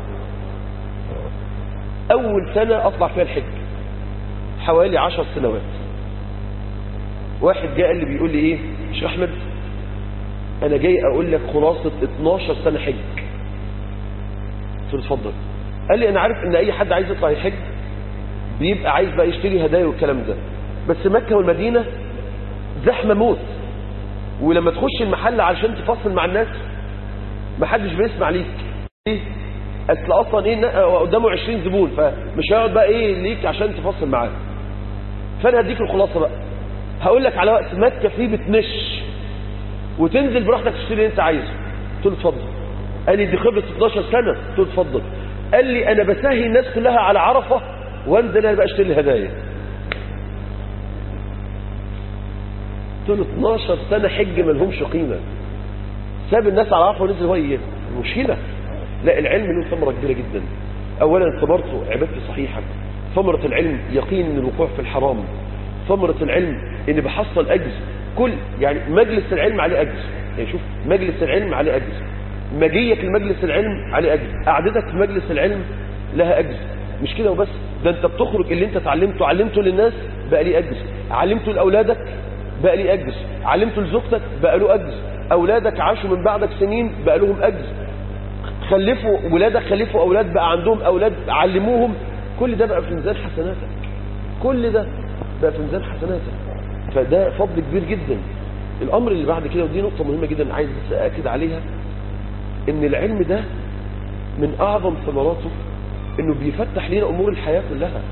اول سنة اطلع فيها الحج حوالي عشر سنوات واحد جاء قال لي بيقول لي ايه شيخ احمد انا جاي اقول لك خلاصة 12 سنة حج قلت له اتفضل قال لي انا عارف ان اي حد عايز يطلع يحج بيبقى عايز بقى يشتري هدايا والكلام ده بس مكة والمدينة زحمة موت ولما تخش المحل علشان تفصل مع الناس محدش بيسمع ليك ليه اصل اصلا ايه نا- قدامه 20 زبون فمش هيقعد بقى ايه ليك عشان تفصل معاه فانا هديك الخلاصه بقى هقول لك على وقت مكه فيه بتنش وتنزل براحتك تشتري اللي انت عايزه قلت له اتفضل قال لي دي خبره 12 سنه قلت له اتفضل قال لي انا بسهي الناس كلها على عرفه وانزل انا بقى اشتري الهدايا قلت له 12 سنة حج ما لهمش قيمة ساب الناس على عفو ونزل هو ايه مشكلة لا العلم له ثمرة كبيرة جدا اولا ثمرته عبادتي صحيحة ثمرة العلم يقين من الوقوع في الحرام ثمرة العلم ان بحصل اجر كل يعني مجلس العلم عليه اجر يعني شوف مجلس العلم عليه اجر مجيك لمجلس العلم عليه اجر قعدتك في مجلس العلم لها اجر مش كده وبس ده انت بتخرج اللي انت اتعلمته علمته للناس بقى ليه اجر علمته لاولادك بقى ليه اجر علمته لزوجتك بقى له اجر اولادك عاشوا من بعدك سنين بقى لهم اجر خلفوا ولادك خلفوا اولاد بقى عندهم اولاد علموهم كل ده بقى في ميزان حسناتك كل ده بقى في ميزان حسناتك فده فضل كبير جدا الامر اللي بعد كده ودي نقطه مهمه جدا عايز بس اكد عليها ان العلم ده من اعظم ثمراته انه بيفتح لنا امور الحياه كلها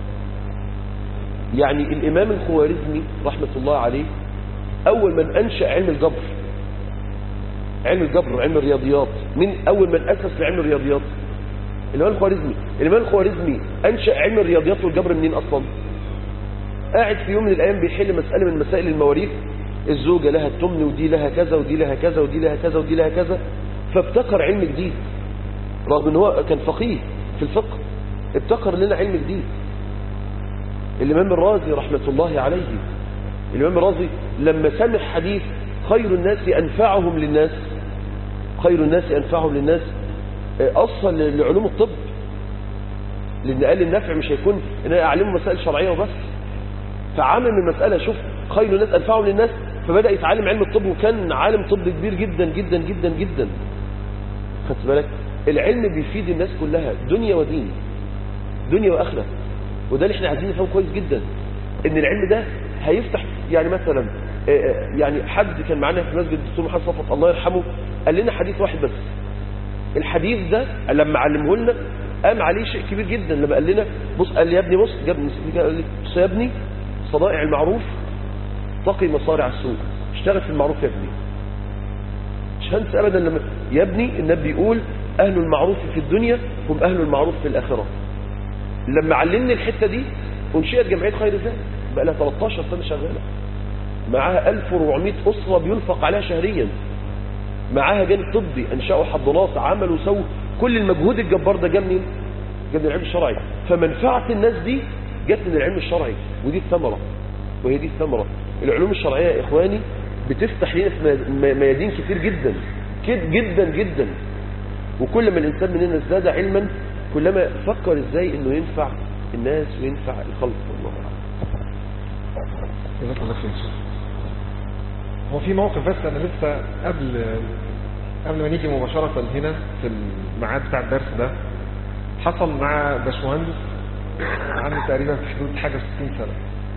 يعني الامام الخوارزمي رحمه الله عليه اول من انشا علم الجبر علم الجبر علم الرياضيات من اول من اسس لعلم الرياضيات الامام الخوارزمي الامام الخوارزمي انشا علم الرياضيات والجبر منين اصلا قاعد في يوم من الايام بيحل مساله من مسائل المواريث الزوجه لها التمن ودي لها كذا ودي لها كذا ودي لها كذا ودي لها كذا فابتكر علم جديد رغم ان هو كان فقيه في الفقه ابتكر لنا علم جديد الامام الرازي رحمه الله عليه الامام الرازي لما سمع حديث خير الناس انفعهم للناس خير الناس انفعهم للناس اصل لعلوم الطب لان قال النفع مش هيكون ان انا اعلمه مسائل شرعيه وبس فعامل من المساله شوف خير الناس انفعهم للناس فبدا يتعلم علم الطب وكان عالم طب كبير جدا جدا جدا جدا خدت بالك العلم بيفيد الناس كلها دنيا ودين دنيا واخره وده اللي احنا عايزين نفهمه كويس جدا ان العلم ده هيفتح يعني مثلا يعني حد كان معانا في مسجد الدكتور محمد صفوت الله يرحمه قال لنا حديث واحد بس الحديث ده لما علمه لنا قام عليه شيء كبير جدا لما قال لنا بص قال لي يا ابني بص جاب قال لي بص يا ابني صنائع المعروف تقي مصارع السوء اشتغل في المعروف يا ابني مش هنسى ابدا لما يا ابني النبي يقول اهل المعروف في الدنيا هم اهل المعروف في الاخره لما علمني الحته دي انشئت جمعيه خير ذات بقى لها 13 سنه شغاله معاها 1400 اسره بينفق عليها شهريا معاها جانب طبي انشأوا حضانات عملوا سووا كل المجهود الجبار ده جه منين؟ جه من العلم الشرعي فمنفعه الناس دي جت من العلم الشرعي ودي الثمره وهي دي الثمره العلوم الشرعيه يا اخواني بتفتح لنا في ميادين كتير جدا جدا جدا وكل ما الانسان مننا ازداد علما كلما فكر ازاي انه ينفع الناس وينفع الخلق والله جزاك الله خير هو في موقف بس انا لسه قبل قبل ما نيجي مباشرة هنا في الميعاد بتاع الدرس ده حصل مع باشمهندس عنده تقريبا في حدود حاجة 60 سنة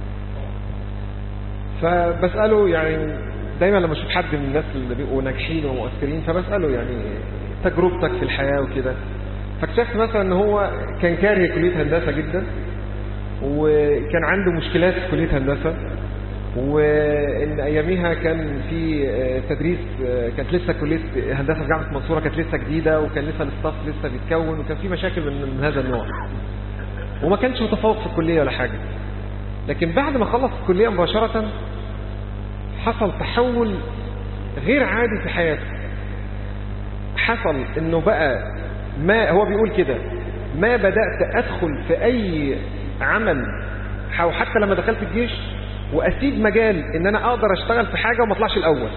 فبسأله يعني دايما لما اشوف حد من الناس اللي بيبقوا ناجحين ومؤثرين فبسأله يعني تجربتك في الحياة وكده فاكتشفت مثلا ان هو كان كاره كلية هندسة جدا وكان عنده مشكلات في كلية هندسة وان اياميها كان في تدريس كانت لسه كليه هندسه في جامعه المنصوره كانت لسه جديده وكان لسه الاستاف لسه بيتكون وكان في مشاكل من, من هذا النوع وما كانش متفوق في الكليه ولا حاجه لكن بعد ما خلص الكليه مباشره حصل تحول غير عادي في حياته حصل انه بقى ما هو بيقول كده ما بدات ادخل في اي عمل او حتى لما دخلت الجيش واسيب مجال ان انا اقدر اشتغل في حاجة وما اطلعش الاول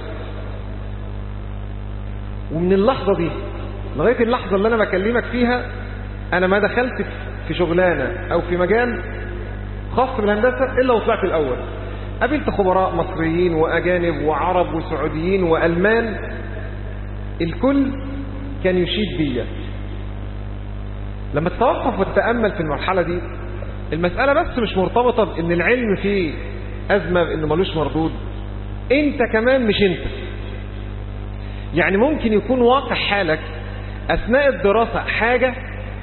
ومن اللحظة دي لغاية اللحظة اللي انا بكلمك فيها انا ما دخلت في شغلانة او في مجال خاص بالهندسة الا وطلعت الاول قابلت خبراء مصريين واجانب وعرب وسعوديين والمان الكل كان يشيد بيا لما تتوقف وتتأمل في المرحلة دي المسألة بس مش مرتبطة بان العلم فيه أزمة إنه ملوش مردود أنت كمان مش أنت يعني ممكن يكون واقع حالك أثناء الدراسة حاجة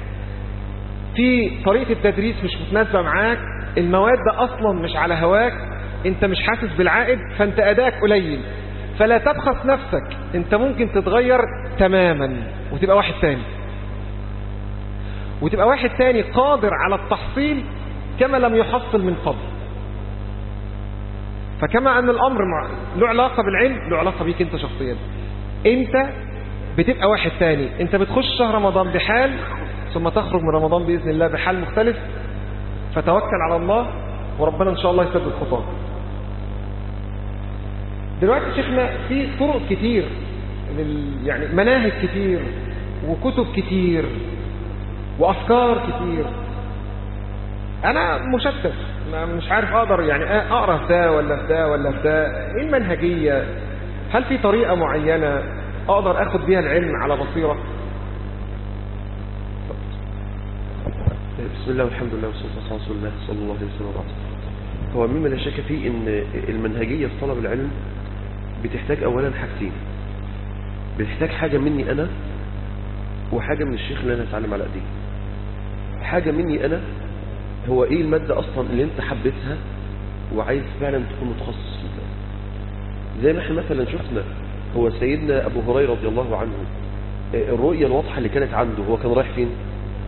في طريقة التدريس مش متناسبة معاك المواد ده أصلا مش على هواك أنت مش حاسس بالعائد فأنت أداك قليل فلا تبخس نفسك أنت ممكن تتغير تماما وتبقى واحد تاني وتبقى واحد تاني قادر على التحصيل كما لم يحصل من قبل فكما أن الأمر مع... له علاقة بالعلم له علاقة بيك أنت شخصيا أنت بتبقى واحد تاني أنت بتخش شهر رمضان بحال ثم تخرج من رمضان بإذن الله بحال مختلف فتوكل على الله وربنا إن شاء الله يسدد خطاك دلوقتي شيخنا في طرق كتير لل... يعني مناهج كتير وكتب كتير وأفكار كتير أنا مشتت ما- مش عارف أقدر يعني أقرأ في ده ولا في ده ولا في ده إيه المنهجية هل في طريقة معينة أقدر أخد بيها العلم على بصيرة بسم الله والحمد لله والصلاة والسلام على رسول الله صلى الله عليه وسلم وبعد هو مما لا شك فيه ان المنهجية في طلب العلم بتحتاج اولا حاجتين بتحتاج حاجة مني انا وحاجة من الشيخ اللي انا اتعلم على ايديه حاجة مني انا هو ايه المادة اصلا اللي انت حبيتها وعايز فعلا تكون متخصص فيها زي ما احنا مثلا شفنا هو سيدنا ابو هريرة رضي الله عنه آه، الرؤية الواضحة اللي كانت عنده هو كان رايح فين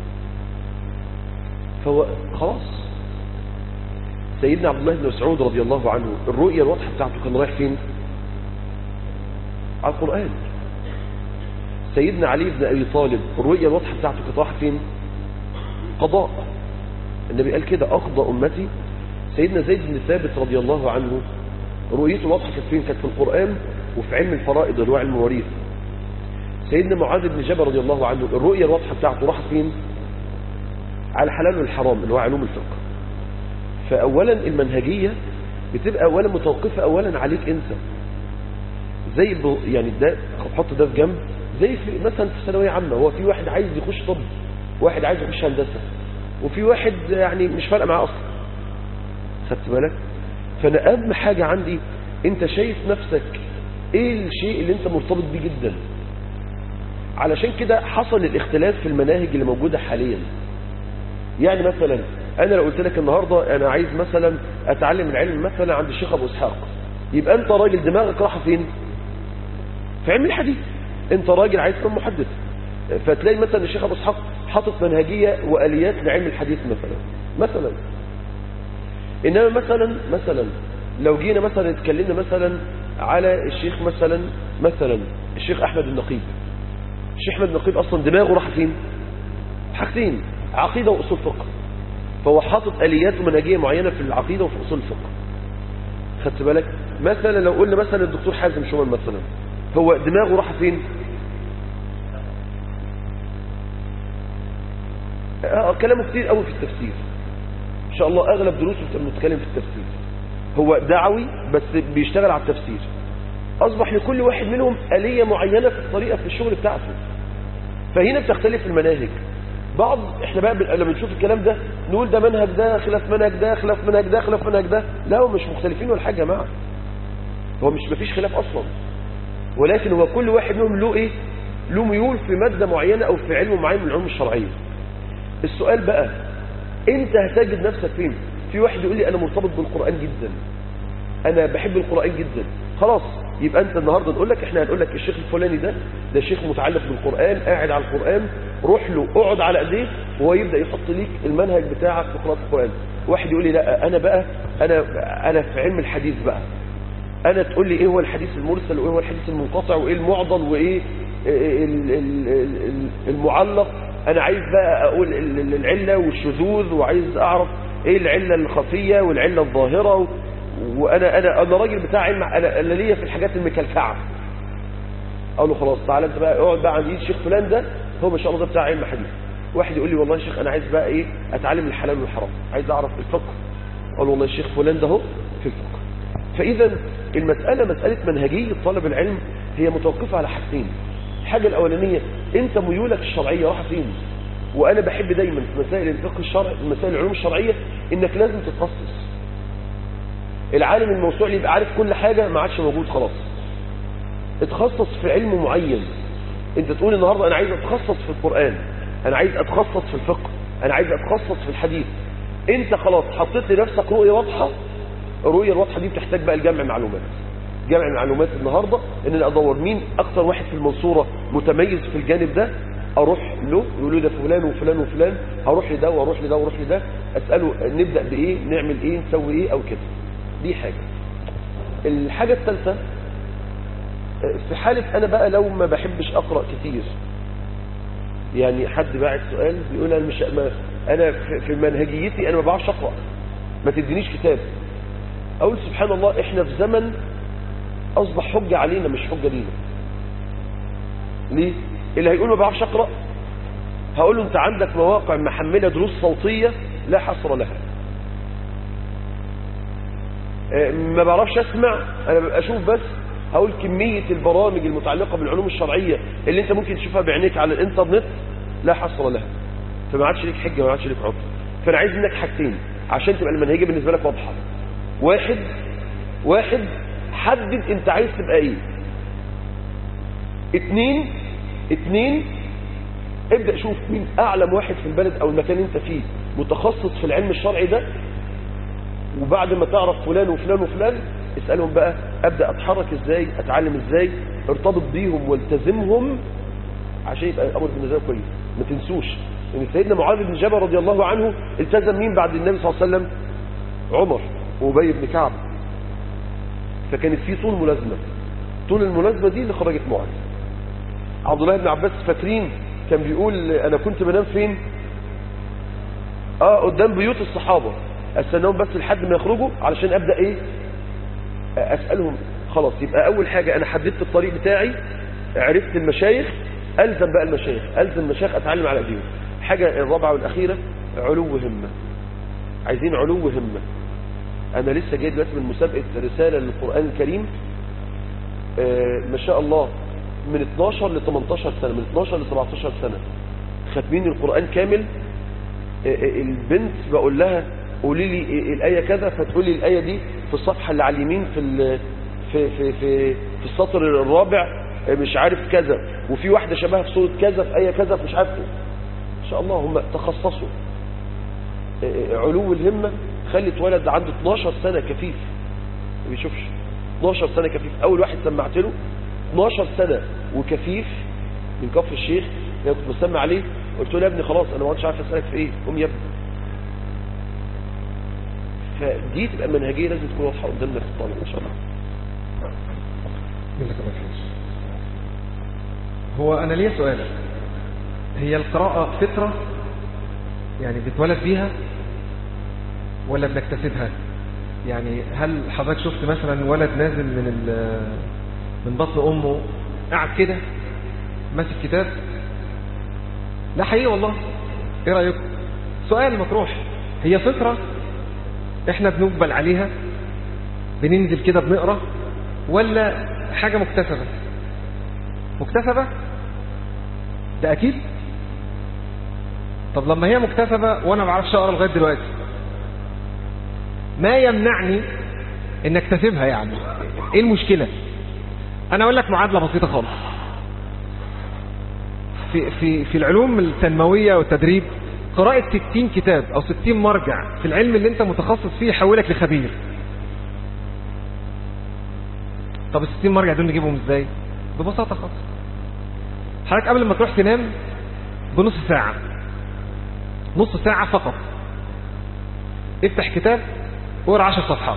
فهو خلاص سيدنا عبد الله بن مسعود رضي الله عنه الرؤية الواضحة بتاعته كان رايح فين على القرآن سيدنا علي بن أبي طالب الرؤية الواضحة بتاعته كانت رايحة فين قضاء النبي قال كده أقضى أمتي سيدنا زيد بن ثابت رضي الله عنه رؤيته الواضحة كانت فين كانت في القرآن وفي علم الفرائض اللي هو علم المواريث سيدنا معاذ بن جبل رضي الله عنه الرؤية الواضحة بتاعته راحت فين على الحلال والحرام اللي هو علوم الفقه فأولا المنهجية بتبقى أولا متوقفة أولا عليك أنت زي ب... يعني ده حط ده في جنب زي في مثلا في ثانوية عامة هو في واحد عايز يخش طب واحد عايز يخش هندسة وفي واحد يعني مش فارقة معاه أصلا خدت بالك فأنا أهم حاجة عندي أنت شايف نفسك إيه الشيء اللي أنت مرتبط بيه جدا علشان كده حصل الاختلاف في المناهج اللي موجودة حاليا يعني مثلا انا لو قلت لك النهاردة انا عايز مثلا اتعلم العلم مثلا عند الشيخ ابو اسحاق يبقى انت راجل دماغك راح فين في علم الحديث انت راجل عايز تكون محدث فتلاقي مثلا الشيخ ابو اسحاق حاطط منهجية واليات لعلم الحديث مثلا مثلا انما مثلا مثلا لو جينا مثلا اتكلمنا مثلا على الشيخ مثلا مثلا الشيخ احمد النقيب الشيخ احمد النقيب اصلا دماغه راح فين حاجتين عقيدة وأصول فقه فهو حاطط آليات ومنهجية معينة في العقيدة وفي أصول الفقه خدت بالك مثلا لو قلنا مثلا الدكتور حازم شومان مثلا هو دماغه راح فين آه كلامه كتير قوي في التفسير ان شاء الله اغلب دروسه بنتكلم في التفسير هو دعوي بس بيشتغل على التفسير اصبح لكل واحد منهم آلية معينة في الطريقة في الشغل بتاعته فهنا بتختلف المناهج بعض احنا بقى بن- لما نشوف الكلام ده نقول ده منهج ده خلاف منهج ده خلاف منهج ده خلاف منهج ده لا هم مش مختلفين ولا حاجه يا جماعه هو مش مفيش خلاف اصلا ولكن هو كل واحد منهم له ايه له ميول في ماده معينه او في علم معين من العلوم الشرعيه السؤال بقى انت هتجد نفسك فين في واحد يقول لي انا مرتبط بالقران جدا انا بحب القرآن جدا خلاص يبقى انت النهاردة نقول لك احنا هنقول لك الشيخ الفلاني ده ده شيخ متعلق بالقرآن قاعد على القرآن روح له اقعد على ايديه وهو يبدأ يحط ليك المنهج بتاعك في قراءة القرآن واحد يقول لي لا انا بقى انا انا في علم الحديث بقى انا تقول لي ايه هو الحديث المرسل وايه هو الحديث المنقطع وايه المعضل وايه ال- ال- ال- المعلق انا عايز بقى اقول ال- ال- العلة والشذوذ وعايز اعرف ايه العلة الخفية والعلة الظاهرة و- وانا انا انا راجل بتاع علم انا أنا ليا في الحاجات المكلكعة اقول له خلاص تعالى انت بقى اقعد بقى عند ايد الشيخ فلان ده هو ما شاء الله ده بتاع علم حديث واحد يقول لي والله يا شيخ انا عايز بقى ايه اتعلم الحلال والحرام عايز اعرف الفقه اقول له والله الشيخ فلان ده اهو في الفقه فاذا المسألة مسألة منهجية طالب العلم هي متوقفة على حاجتين الحاجة الأولانية أنت ميولك الشرعية راح فين وأنا بحب دايما في مسائل الفقه الشرعي مسائل العلوم الشرعية إنك لازم تتخصص العالم الموسوع اللي يبقى عارف كل حاجة ما عادش موجود خلاص اتخصص في علم معين انت تقول النهاردة انا عايز اتخصص في القرآن انا عايز اتخصص في الفقه انا عايز اتخصص في الحديث انت خلاص حطيت لنفسك رؤية واضحة الرؤية الواضحة دي بتحتاج بقى لجمع معلومات جمع المعلومات النهاردة ان انا ادور مين اكتر واحد في المنصورة متميز في الجانب ده اروح له يقول له ده فلان وفلان وفلان هروح لده واروح لده واروح لده اساله نبدا بايه نعمل ايه نسوي ايه او كده دي حاجه الحاجة الثالثة في حالة أنا بقى لو ما بحبش أقرأ كتير يعني حد باعت سؤال بيقول أنا مش ما أنا في- في منهجيتي أنا ما بعرفش أقرأ ما تدينيش كتاب أقول سبحان الله إحنا في زمن أصبح حجة علينا مش حجة لينا ليه؟ اللي هيقول ما بعرفش أقرأ هقول له أنت عندك مواقع محملة دروس صوتية لا حصر لها آه، ما بعرفش أسمع أنا ببقى أشوف بس هقول كمية البرامج المتعلقة بالعلوم الشرعية اللي أنت ممكن تشوفها بعينيك على الإنترنت لا حصر لها فما عادش ليك حجة ما عادش ليك عذر فأنا عايز منك حاجتين عشان تبقى المنهجية بالنسبة لك واضحة واحد واحد حدد أنت عايز تبقى إيه اتنين اتنين ابدأ شوف مين أعلم واحد في البلد أو المكان اللي أنت فيه متخصص في العلم الشرعي ده وبعد ما تعرف فلان وفلان وفلان اسألهم بقى أبدأ أتحرك إزاي أتعلم إزاي ارتبط بيهم والتزمهم عشان يبقى الأمر بالنسبة لك كويس ما تنسوش ان سيدنا معاذ بن جبل رضي الله عنه التزم مين بعد النبي صلى الله عليه وسلم عمر وأبي بن كعب فكانت في طول ملازمة طول الملازمة دي اللي خرجت معاذ عبد الله بن عباس فاكرين كان بيقول انا كنت بنام فين اه قدام بيوت الصحابة استناهم بس لحد ما يخرجوا علشان ابدا ايه اسالهم خلاص يبقى اول حاجة انا حددت الطريق بتاعي عرفت المشايخ الزم بقى المشايخ الزم المشايخ اتعلم على ايديهم حاجة الرابعة والاخيرة علو همة عايزين علو همة انا لسه جاي دلوقتي من مسابقة رسالة للقرآن الكريم آه ما شاء الله من 12 ل 18 سنة من 12 ل 17 سنة ختمين القرآن كامل آه، آه، البنت بقول لها قولي لي آه، الآية كذا فتقول لي الآية دي في الصفحة اللي على اليمين في ال- في في في, في السطر الرابع آه، مش عارف كذا وفي واحدة شبهها في سورة كذا في آية كذا في مش عارف إيه. ان شاء الله هم تخصصوا آه، آه، علو الهمة خلت ولد عنده 12 سنة كفيف ما بيشوفش 12 سنة كفيف أول واحد سمعت له 12 سنة وكفيف من كفر الشيخ اللي كنت بسمع عليه قلت له يا ابني خلاص أنا ما عادش عارف أسألك في إيه قوم يا ابني فدي تبقى منهجية لازم تكون واضحة قدامنا في الطالب إن شاء الله جزاك الله خير هو أنا ليا سؤال هي القراءة فطرة يعني بتولد بيها ولا بنكتسبها يعني هل حضرتك شفت مثلا ولد نازل من ال- من بطن أمه قاعد كده ماسك كتاب لا حقيقي والله ايه رأيكم سؤال مطروح هي فطرة احنا بنقبل عليها بننزل كده بنقرأ ولا حاجة مكتسبة مكتسبة ده أكيد طب لما هي مكتسبة وأنا ما بعرفش أقرأ لغاية دلوقتي ما يمنعني إن أكتسبها يعني إيه المشكلة أنا أقول لك معادلة بسيطة خالص في, في, في العلوم التنموية والتدريب قراءة 60 كتاب أو 60 مرجع في العلم اللي أنت متخصص فيه يحولك لخبير طب ال 60 مرجع دول نجيبهم ازاي ببساطة خالص حضرتك قبل ما تروح تنام بنص ساعة نص ساعة فقط افتح كتاب واقرا 10 صفحات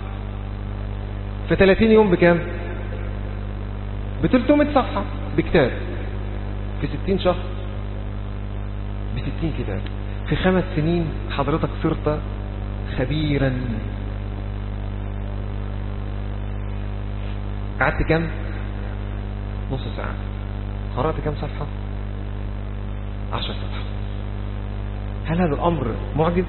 في 30 يوم بكام ب 300 صفحة بكتاب في 60 شهر ب 60 كتاب في خمس سنين حضرتك صرت خبيرا قعدت كام نص ساعة قرأت كام صفحة عشر صفحات هل هذا الأمر معجز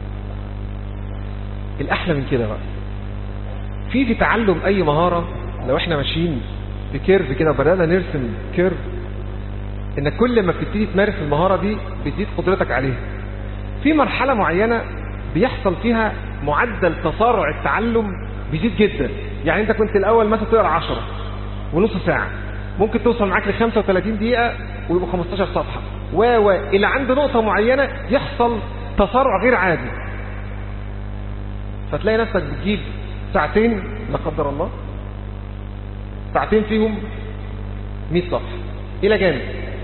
الأحلى من كده بقى في في تعلم أي مهارة لو احنا ماشيين بكيرف كده بدأنا نرسم كيرف ان كل ما بتبتدي تمارس المهارة دي بتزيد قدرتك عليها في مرحلة معينة بيحصل فيها معدل تسارع التعلم بيزيد جدا يعني انت كنت الاول مثلا تقرا 10 ونص ساعة ممكن توصل معاك ل 35 دقيقة ويبقوا 15 صفحة و و الى عند نقطة معينة يحصل تسارع غير عادي فتلاقي نفسك بتجيب ساعتين لا قدر الله ساعتين فيهم 100 صفحة الى جانب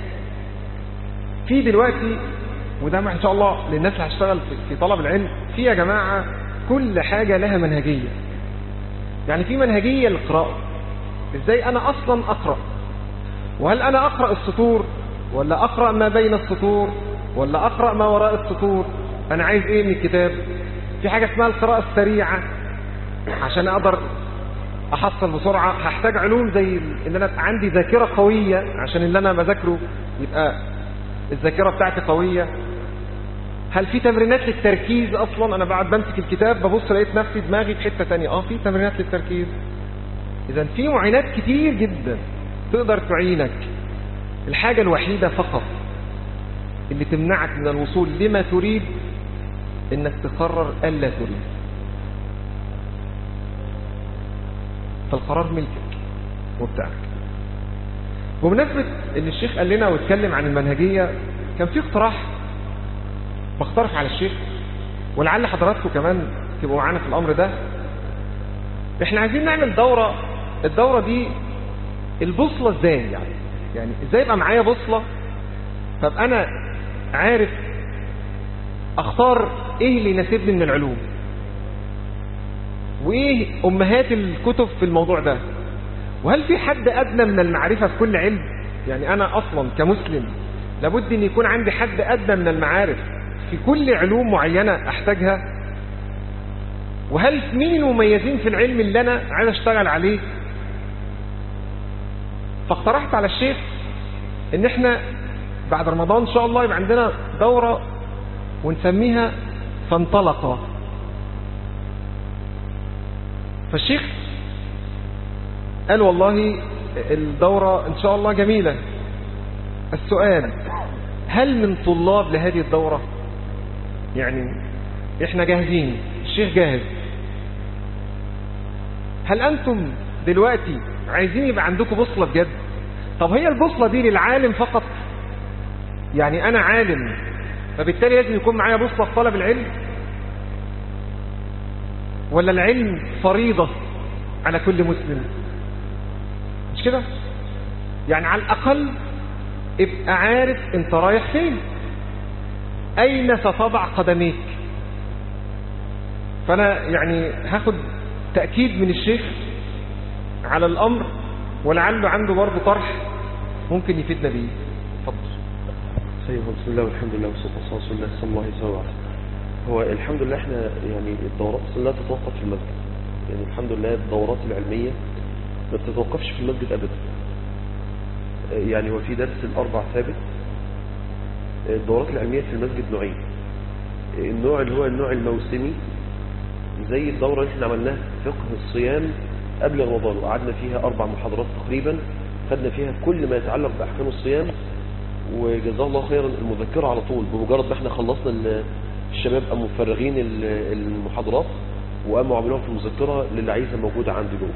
في دلوقتي وده ان شاء الله للناس اللي هتشتغل في- في طلب العلم في يا جماعة كل حاجة لها منهجية يعني في منهجية للقراءة ازاي انا اصلا اقرأ وهل انا اقرأ السطور ولا اقرأ ما بين السطور ولا اقرأ ما وراء السطور انا عايز ايه من الكتاب في حاجة اسمها القراءة السريعة عشان اقدر احصل بسرعة هحتاج علوم زي ان انا عندي ذاكرة قوية عشان اللي انا بذاكره يبقى الذاكرة بتاعتي قوية هل في تمرينات للتركيز اصلا انا بعد بمسك الكتاب ببص لقيت نفسي دماغي في حتة تانية اه في تمرينات للتركيز اذا في معينات كتير جدا تقدر تعينك الحاجة الوحيدة فقط اللي تمنعك من الوصول لما تريد انك تقرر الا تريد فالقرار ملكك وبتاعك بمناسبة ان الشيخ قال لنا واتكلم عن المنهجية كان في اقتراح بقترح على الشيخ ولعل حضراتكم كمان تبقوا معانا في الامر ده احنا عايزين نعمل دورة الدورة دي البوصلة ازاي يعني يعني ازاي يبقى معايا بوصلة طب انا عارف اختار ايه اللي يناسبني من العلوم وايه امهات الكتب في الموضوع ده وهل في حد ادنى من المعرفة في كل علم يعني انا اصلا كمسلم لابد ان يكون عندي حد ادنى من المعارف في كل علوم معينة احتاجها وهل مين المميزين في العلم اللي انا عايز اشتغل عليه فاقترحت على الشيخ ان احنا بعد رمضان ان شاء الله يبقى عندنا دورة ونسميها فانطلق فالشيخ قال والله الدورة ان شاء الله جميلة السؤال هل من طلاب لهذه الدورة يعني احنا جاهزين الشيخ جاهز هل انتم دلوقتي عايزين يبقى عندكم بوصلة بجد طب هي البوصلة دي للعالم فقط يعني انا عالم فبالتالي لازم يكون معايا بوصلة في طلب العلم ولا العلم فريضة على كل مسلم مش كده يعني على الاقل ابقى عارف انت رايح فين اين ستضع قدميك فانا يعني هاخد تأكيد من الشيخ على الامر ولعله عنده برضه طرح ممكن يفيدنا بيه اتفضل سيدنا بسم الله والحمد لله والصلاة والسلام على رسول الله صلى الله عليه وسلم هو الحمد لله احنا يعني الدورات لا تتوقف في المسجد يعني الحمد لله الدورات العلمية ما بتتوقفش في المسجد ابدا يعني هو في درس الاربع ثابت الدورات العلمية في المسجد نوعين النوع اللي هو النوع الموسمي زي الدورة اللي احنا عملناها فقه الصيام قبل رمضان وقعدنا فيها اربع محاضرات تقريبا خدنا فيها كل ما يتعلق باحكام الصيام وجزاه الله خيرا المذكرة على طول بمجرد ما احنا خلصنا الشباب قاموا مفرغين المحاضرات وقاموا عملوها في المذكرة للي عايزها موجودة عندي جوه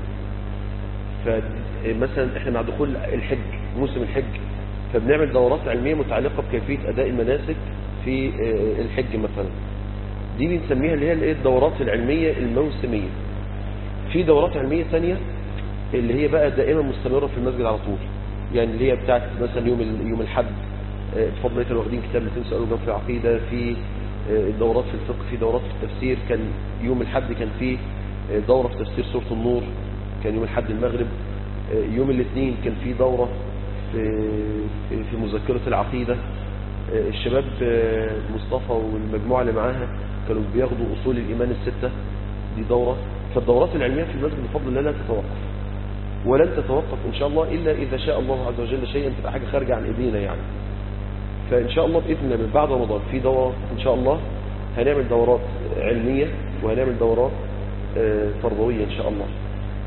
فمثلا احنا مع دخول الحج موسم الحج فبنعمل دورات علمية متعلقة بكيفية أداء المناسك في الحج مثلا دي بنسميها اللي هي الايه الدورات العلمية الموسمية في دورات علمية ثانية اللي هي بقى دائما مستمرة في المسجد على طول يعني اللي هي بتاعت مثلا يوم يوم الحد بفضل الله واخدين كتاب ل سؤال في العقيدة في دورات في الفقه في دورات في التفسير كان يوم الحد كان في دورة في تفسير سورة النور كان يوم الحد المغرب يوم الاثنين كان في دورة في في مذكرة العقيدة الشباب مصطفى والمجموعة اللي معاها كانوا بياخدوا أصول الإيمان الستة دي دورة فالدورات العلمية في المسجد بفضل الله لا تتوقف ولن تتوقف إن شاء الله إلا إذا شاء الله عز وجل شيئا تبقى حاجة خارجة عن إيدينا يعني فإن شاء الله بإذن الله من بعد رمضان في دورة إن شاء الله هنعمل دورات علمية وهنعمل دورات تربوية إن شاء الله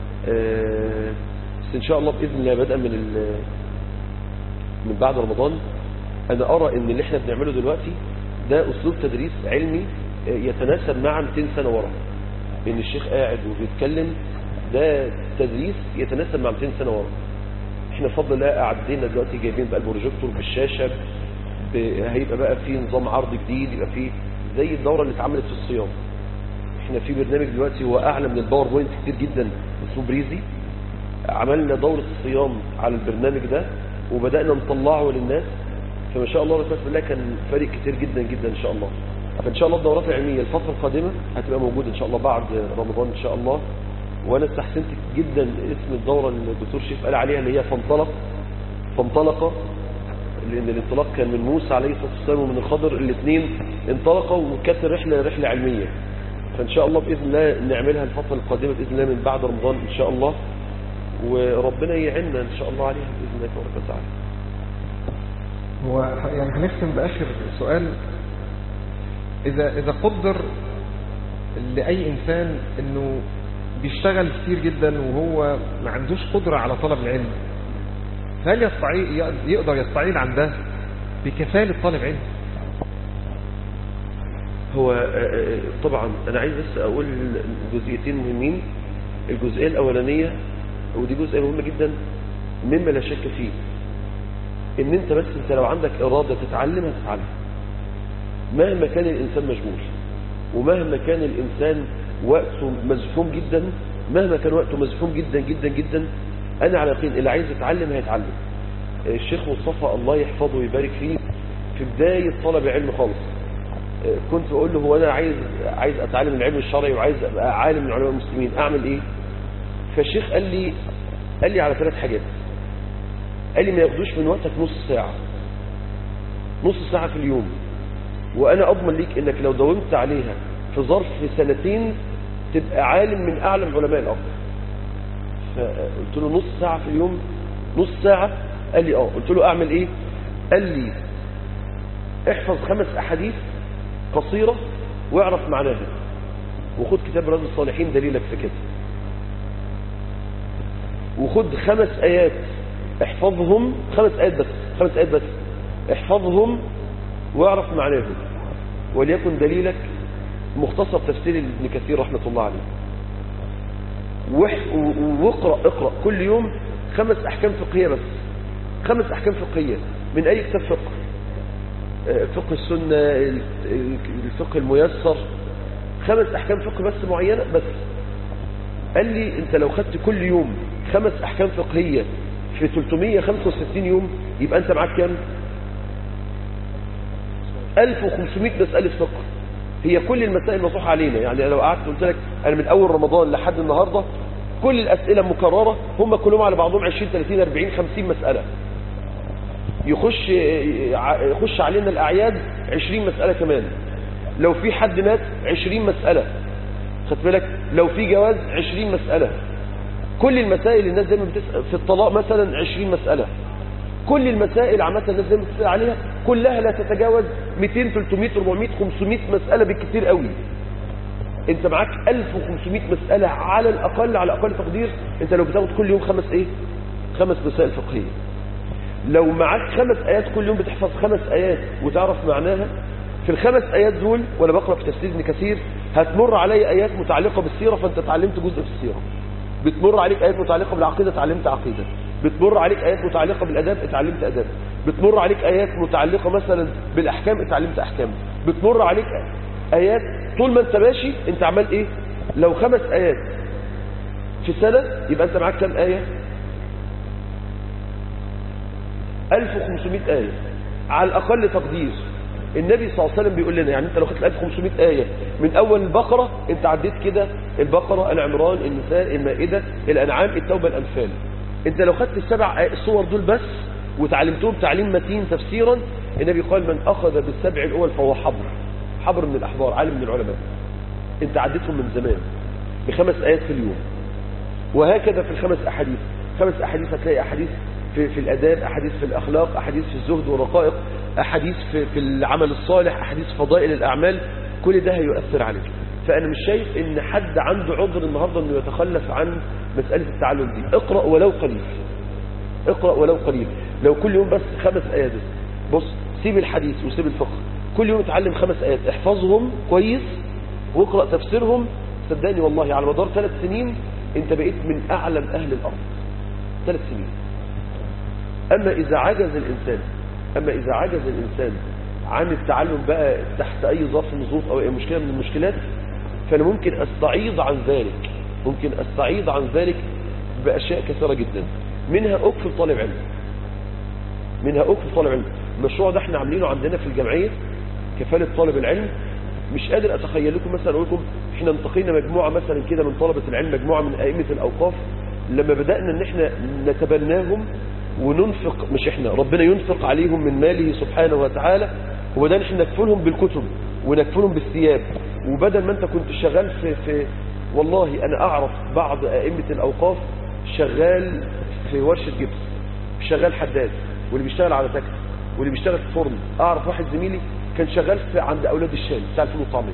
بس إن شاء الله بإذن الله بدءا من من بعد رمضان أنا أرى إن اللي إحنا بنعمله دلوقتي ده أسلوب تدريس علمي يتناسب مع 200 سنة ورا إن الشيخ قاعد وبيتكلم ده تدريس يتناسب مع 200 سنة ورا احنا بفضل الله قاعدين دلوقتي جايبين بقى البروجيكتور بالشاشة ب... هيبقى بقى في نظام عرض جديد يبقى في زي الدورة اللي اتعملت في الصيام احنا في برنامج دلوقتي هو اعلى من الباوربوينت كتير جدا اسمه بريزي عملنا دورة الصيام على البرنامج ده وبدأنا نطلعه للناس فما شاء الله بسم الله كان فارق كتير جدا جدا ان شاء الله فان شاء الله الدورات العلمية الفترة القادمة هتبقى موجودة ان شاء الله بعد رمضان ان شاء الله وانا استحسنت جدا اسم الدورة اللي الدكتور شريف قال عليها اللي هي فانطلق فانطلق لان الانطلاق كان من موسى عليه الصلاة والسلام ومن الخضر الاثنين انطلقوا وكانت الرحلة رحلة علمية فان شاء الله باذن الله نعملها الفترة القادمة باذن الله من بعد رمضان ان شاء الله وربنا يعيننا ان شاء الله عليها باذن الله تبارك وتعالى هو يعني هنختم بآخر سؤال إذا إذا قدر لأي إنسان إنه بيشتغل كتير جدا وهو ما عندوش قدرة على طلب العلم هل يستطيع يقدر يستعين عن ده بكفالة طالب علم؟ هو آه، آه، طبعا انا عايز بس اقول جزئيتين مهمين الجزئيه الاولانيه ودي جزئيه مهمه جدا مما لا شك فيه ان انت بس انت لو عندك اراده تتعلم هتتعلم مهما كان الانسان مشغول ومهما كان الانسان وقته مزحوم جدا مهما كان وقته مزحوم جدا جدا جدا انا على يقين اللي عايز يتعلم هيتعلم الشيخ مصطفى الله يحفظه ويبارك فيه في بدايه طلب علم خالص كنت بقول له هو انا عايز عايز اتعلم العلم الشرعي وعايز ابقى عالم من علماء المسلمين اعمل ايه فالشيخ قال لي قال لي على ثلاث حاجات قال لي ما ياخدوش من وقتك نص ساعة نص ساعة في اليوم وانا اضمن ليك انك لو داومت عليها في ظرف سنتين تبقى عالم من اعلم علماء الارض فقلت له نص ساعة في اليوم نص ساعة قال لي اه قلت له اعمل ايه قال لي احفظ خمس احاديث قصيرة واعرف معناها وخد كتاب رياض الصالحين دليلك في كده وخد خمس آيات احفظهم خمس آيات بس خمس آيات بس احفظهم واعرف معناهم وليكن دليلك مختصر تفسير ابن كثير رحمة الله عليه وح- و- واقرأ اقرأ كل يوم خمس أحكام فقهية بس خمس أحكام فقهية من أي كتاب فقه آه، فقه السنة ال- الفقه الميسر خمس أحكام فقه بس معينة بس قال لي انت لو خدت كل يوم خمس احكام فقهية في 365 يوم يبقى انت معاك كام 1500 مسألة فقه هي كل المسائل مطروحة علينا يعني أنا لو قعدت قلت لك انا من اول رمضان لحد النهاردة كل الاسئلة مكررة هم كلهم على بعضهم 20 30 40 50 مسألة يخش يخش علينا الاعياد 20 مسألة كمان لو في حد مات 20 مسألة خدت بالك لو في جواز 20 مسألة كل المسائل الناس دايما بتسأل في الطلاق مثلا 20 مسألة كل المسائل عامة الناس دايما بتسأل عليها كلها لا تتجاوز 200 300 400 500 مسألة بالكثير قوي انت معاك 1500 مسألة على الأقل على أقل تقدير انت لو بتاخد كل يوم خمس ايه خمس مسائل فقهية لو معاك خمس آيات كل يوم بتحفظ خمس آيات وتعرف معناها في الخمس آيات دول وأنا بقرأ في تفسير ابن كثير هتمر علي آيات متعلقة بالسيرة فأنت اتعلمت جزء في السيرة بتمر عليك آيات متعلقة بالعقيدة اتعلمت عقيدة بتمر عليك آيات متعلقة بالأداب اتعلمت أداب بتمر عليك آيات متعلقة مثلا بالأحكام اتعلمت أحكام بتمر عليك آيات طول ما أنت ماشي أنت عمال إيه لو خمس آيات في سنة يبقى أنت معاك كام آية 1500 آية على الأقل تقدير النبي صلى الله عليه وسلم بيقول لنا يعني انت لو خدت 1500 آية من أول البقرة انت عديت كده البقرة العمران النساء المائدة الأنعام التوبة الأنفال انت لو خدت السبع آية- الصور دول بس وتعلمتهم تعليم متين تفسيرا النبي قال من أخذ بالسبع الأول فهو حبر حبر من الأحبار عالم من العلماء انت عديتهم من زمان بخمس آيات في اليوم وهكذا في الخمس أحاديث خمس أحاديث هتلاقي أحاديث في, في الأداب أحاديث في الأخلاق أحاديث في الزهد والرقائق أحاديث في, في العمل الصالح أحاديث فضائل الأعمال كل ده هيؤثر عليك فأنا مش شايف إن حد عنده عذر النهاردة إنه يتخلف عن مسألة التعلم دي اقرأ ولو قليل اقرأ ولو قليل لو كل يوم بس خمس آيات بص سيب الحديث وسيب الفقه كل يوم اتعلم خمس آيات احفظهم كويس واقرأ تفسيرهم صدقني والله على مدار ثلاث سنين انت بقيت من أعلم أهل الأرض ثلاث سنين أما إذا عجز الإنسان أما إذا عجز الإنسان عن التعلم بقى تحت أي ظرف من الظروف أو أي مشكلة من المشكلات فأنا ممكن أستعيض عن ذلك ممكن أستعيض عن ذلك بأشياء كثيرة جدا منها أكفل طالب علم منها أكفل طالب علم المشروع ده احنا عاملينه عندنا في الجمعية كفالة طالب العلم مش قادر أتخيل لكم مثلا أقول لكم احنا انتقينا مجموعة مثلا كده من طلبة العلم مجموعة من أئمة الأوقاف لما بدأنا ان احنا نتبناهم وننفق مش احنا ربنا ينفق عليهم من ماله سبحانه وتعالى وبدأنا احنا نكفلهم بالكتب ونكفلهم بالثياب وبدل ما انت كنت شغال في, في والله انا اعرف بعض ائمة الاوقاف شغال في ورشة جبس شغال حداد واللي بيشتغل على تاكسي واللي بيشتغل في فرن اعرف واحد زميلي كان شغال في عند اولاد الشام بتاع الفول والطعميه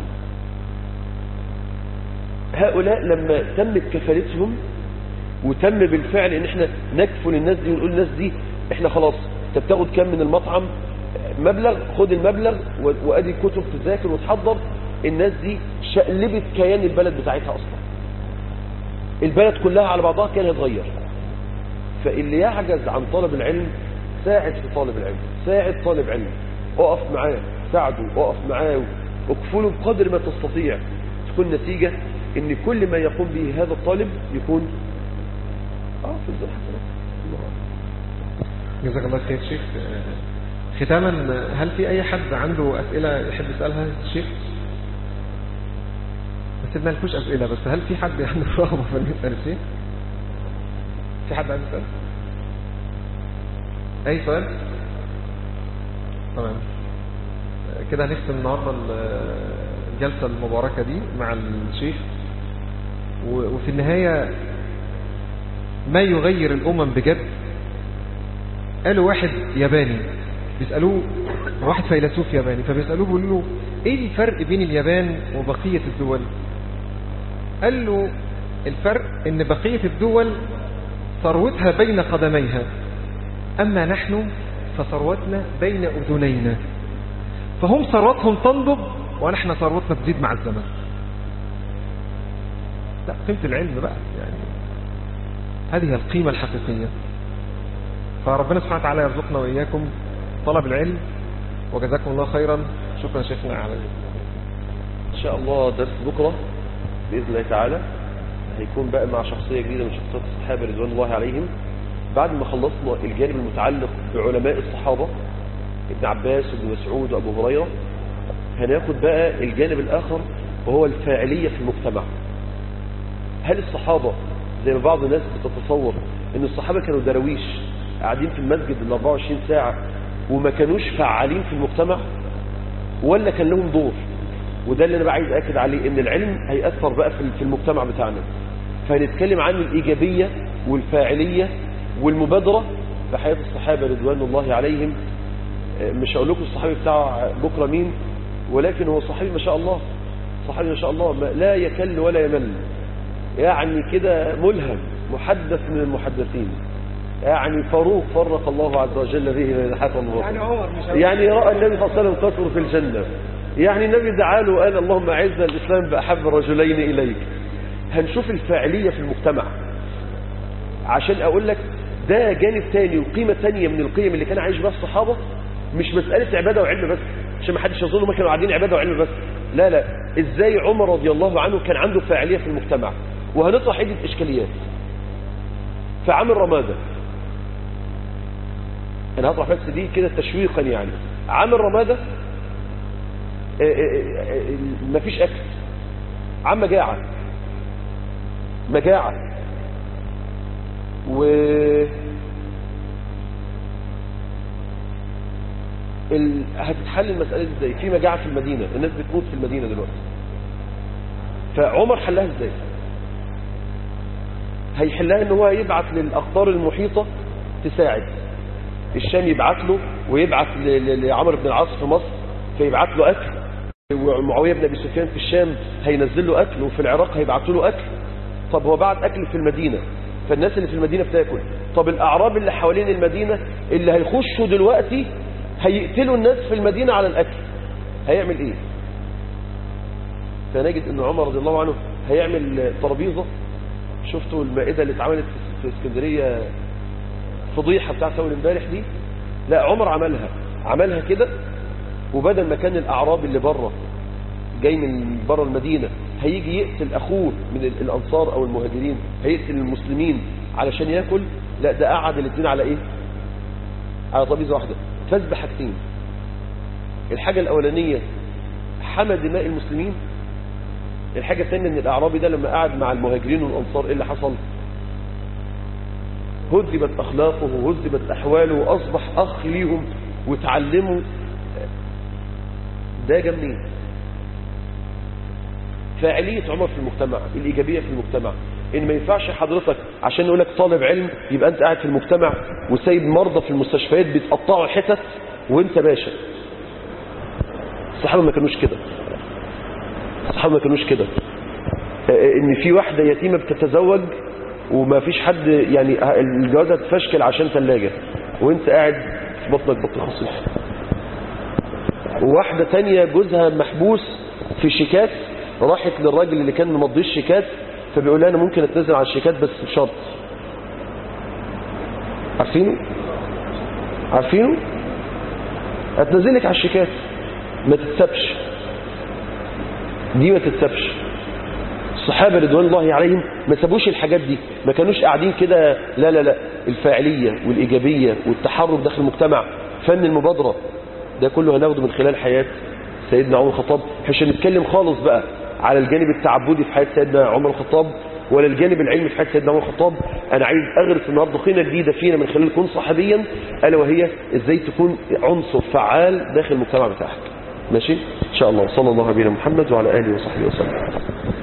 هؤلاء لما تمت كفالتهم وتم بالفعل ان احنا نكفل الناس دي ونقول الناس دي احنا خلاص انت بتاخد كام من المطعم مبلغ خد المبلغ و- وادي كتب تذاكر وتحضر الناس دي شقلبت كيان البلد بتاعتها اصلا البلد كلها على بعضها كان هيتغير فاللي يعجز عن طلب العلم ساعد في طالب العلم ساعد طالب علم اقف معاه ساعده اقف معاه اكفله بقدر ما تستطيع تكون نتيجة ان كل ما يقوم به هذا الطالب يكون اه في الزمن الله أعلم. جزاك الله خير شيخ آه، ختاما آه، هل في اي حد عنده اسئله يحب يسالها الشيخ ما سيبنا لكوش اسئله بس هل في حد عنده رغبه في انه يسال الشيخ في حد عايز يسال اي سؤال تمام آه، كده هنختم النهارده ال- الجلسه المباركه دي مع الشيخ و- وفي النهايه ما يغير الامم بجد قالوا واحد ياباني بيسألوه واحد فيلسوف ياباني فبيسألوه بيقولوا له ايه الفرق بين اليابان وبقية الدول قال له الفرق ان بقية الدول ثروتها بين قدميها اما نحن فثروتنا بين اذنينا فهم ثروتهم تنضب ونحن ثروتنا تزيد مع الزمن لا قيمة العلم بقى يعني هذه هي القيمة الحقيقية فربنا سبحانه وتعالى يرزقنا وإياكم طلب العلم وجزاكم الله خيرا شكرا شيخنا على ان شاء الله درس بكرة بإذن الله تعالى هيكون بقى مع شخصية جديدة من شخصيات الصحابة رضوان الله عليهم بعد ما خلصنا الجانب المتعلق بعلماء الصحابة ابن عباس وابن مسعود وابو هريرة هناخد بقى الجانب الآخر وهو الفاعلية في المجتمع هل الصحابة زي ما بعض الناس بتتصور ان الصحابة كانوا درويش قاعدين في المسجد ال 24 ساعة وما كانوش فعالين في المجتمع ولا كان لهم دور وده اللي انا بقى عايز اكد عليه ان العلم هيأثر بقى في في المجتمع بتاعنا فهنتكلم عن الايجابية والفاعلية والمبادرة في حياة الصحابة رضوان الله عليهم آه، مش هقول لكم الصحابي بتاع بكرة مين ولكن هو صحابي ما شاء الله صحابي ما شاء الله ما- لا يكل ولا يمل يعني كده ملهم محدث من المحدثين يعني فاروق فرق الله عز وجل به بين حسن وبطن يعني عمر مش يعني رأى النبي صلى الله عليه وسلم قصر في الجنة يعني النبي دعا له وقال اللهم أعز الإسلام بأحب الرجلين إليك هنشوف الفاعلية في المجتمع عشان أقول لك ده جانب تاني وقيمة تانية من القيم اللي كان عايش بها الصحابة مش مسألة عبادة وعلم بس عشان ما حدش يظن ما كانوا قاعدين عبادة وعلم بس لا لا ازاي عمر رضي الله عنه كان عنده فاعلية في المجتمع وهنطرح عدة إشكاليات في عام الرمادة انا هطرح بس دي كده تشويقا يعني عام الرمادة آه، آه، آه، مفيش اكل عام مجاعة مجاعة و ال... هتتحل المسألة دي ازاي في مجاعة في المدينة الناس بتموت في المدينة دلوقتي فعمر حلها ازاي هيحلها ان هو يبعت للاقطار المحيطة تساعد الشام يبعت له ويبعت ل- ل- لعمرو بن العاص في مصر فيبعت له اكل ومعاويه بن ابي سفيان في الشام هينزل له اكل وفي العراق هيبعتوا له اكل طب هو بعت اكل في المدينه فالناس اللي في المدينه بتاكل طب الاعراب اللي حوالين المدينه اللي هيخشوا دلوقتي هيقتلوا الناس في المدينه على الاكل هيعمل ايه فنجد ان عمر رضي الله عنه هيعمل ترابيزه شفتوا المائده اللي اتعملت في اسكندريه فضيحة بتاعت أول امبارح دي لا عمر عملها عملها كده وبدل ما كان الأعراب اللي بره جاي من بره المدينة هيجي يقتل أخوه من ال- الأنصار أو المهاجرين هيقتل المسلمين علشان ياكل لا ده قعد الاثنين على إيه على طبيزة واحدة فاز بحاجتين الحاجة الأولانية حمى دماء المسلمين الحاجة الثانية ان الاعرابي ده لما قعد مع المهاجرين والانصار ايه اللي حصل هذبت اخلاقه وهذبت احواله واصبح اخ ليهم وتعلموا ده جه منين فاعلية عمر في المجتمع الإيجابية في المجتمع إن ما ينفعش حضرتك عشان يقول لك طالب علم يبقى أنت قاعد في المجتمع وسايب مرضى في المستشفيات بيتقطعوا حتت وأنت باشا الصحابة ما كانوش كده الصحابة ما كانوش كده آه، إن في واحدة يتيمة بتتزوج وما فيش حد يعني الجوازة تفشكل عشان ثلاجة وأنت قاعد في بطنك بطن خصيص وواحدة تانية جوزها محبوس في شيكات راحت للراجل اللي كان ممضيه الشيكات فبيقول لها انا ممكن اتنزل على الشيكات بس بشرط عارفينه عارفينه هتنزلك على الشيكات ما تتسبش دي ما تتسبش الصحابة رضوان الله عليهم ما سابوش الحاجات دي ما كانوش قاعدين كده لا لا لا الفاعلية والإيجابية والتحرك داخل المجتمع فن المبادرة ده كله هناخده من خلال حياة سيدنا عمر الخطاب مش هنتكلم خالص بقى على الجانب التعبدي في حياة سيدنا عمر الخطاب ولا الجانب العلمي في حياة سيدنا عمر الخطاب أنا عايز أغرس النهارده قيمة جديدة فينا من خلال كون صحابيا ألا وهي إزاي تكون عنصر فعال داخل المجتمع بتاعك ماشي إن شاء الله صلى الله عليه محمد وعلى آله وصحبه وسلم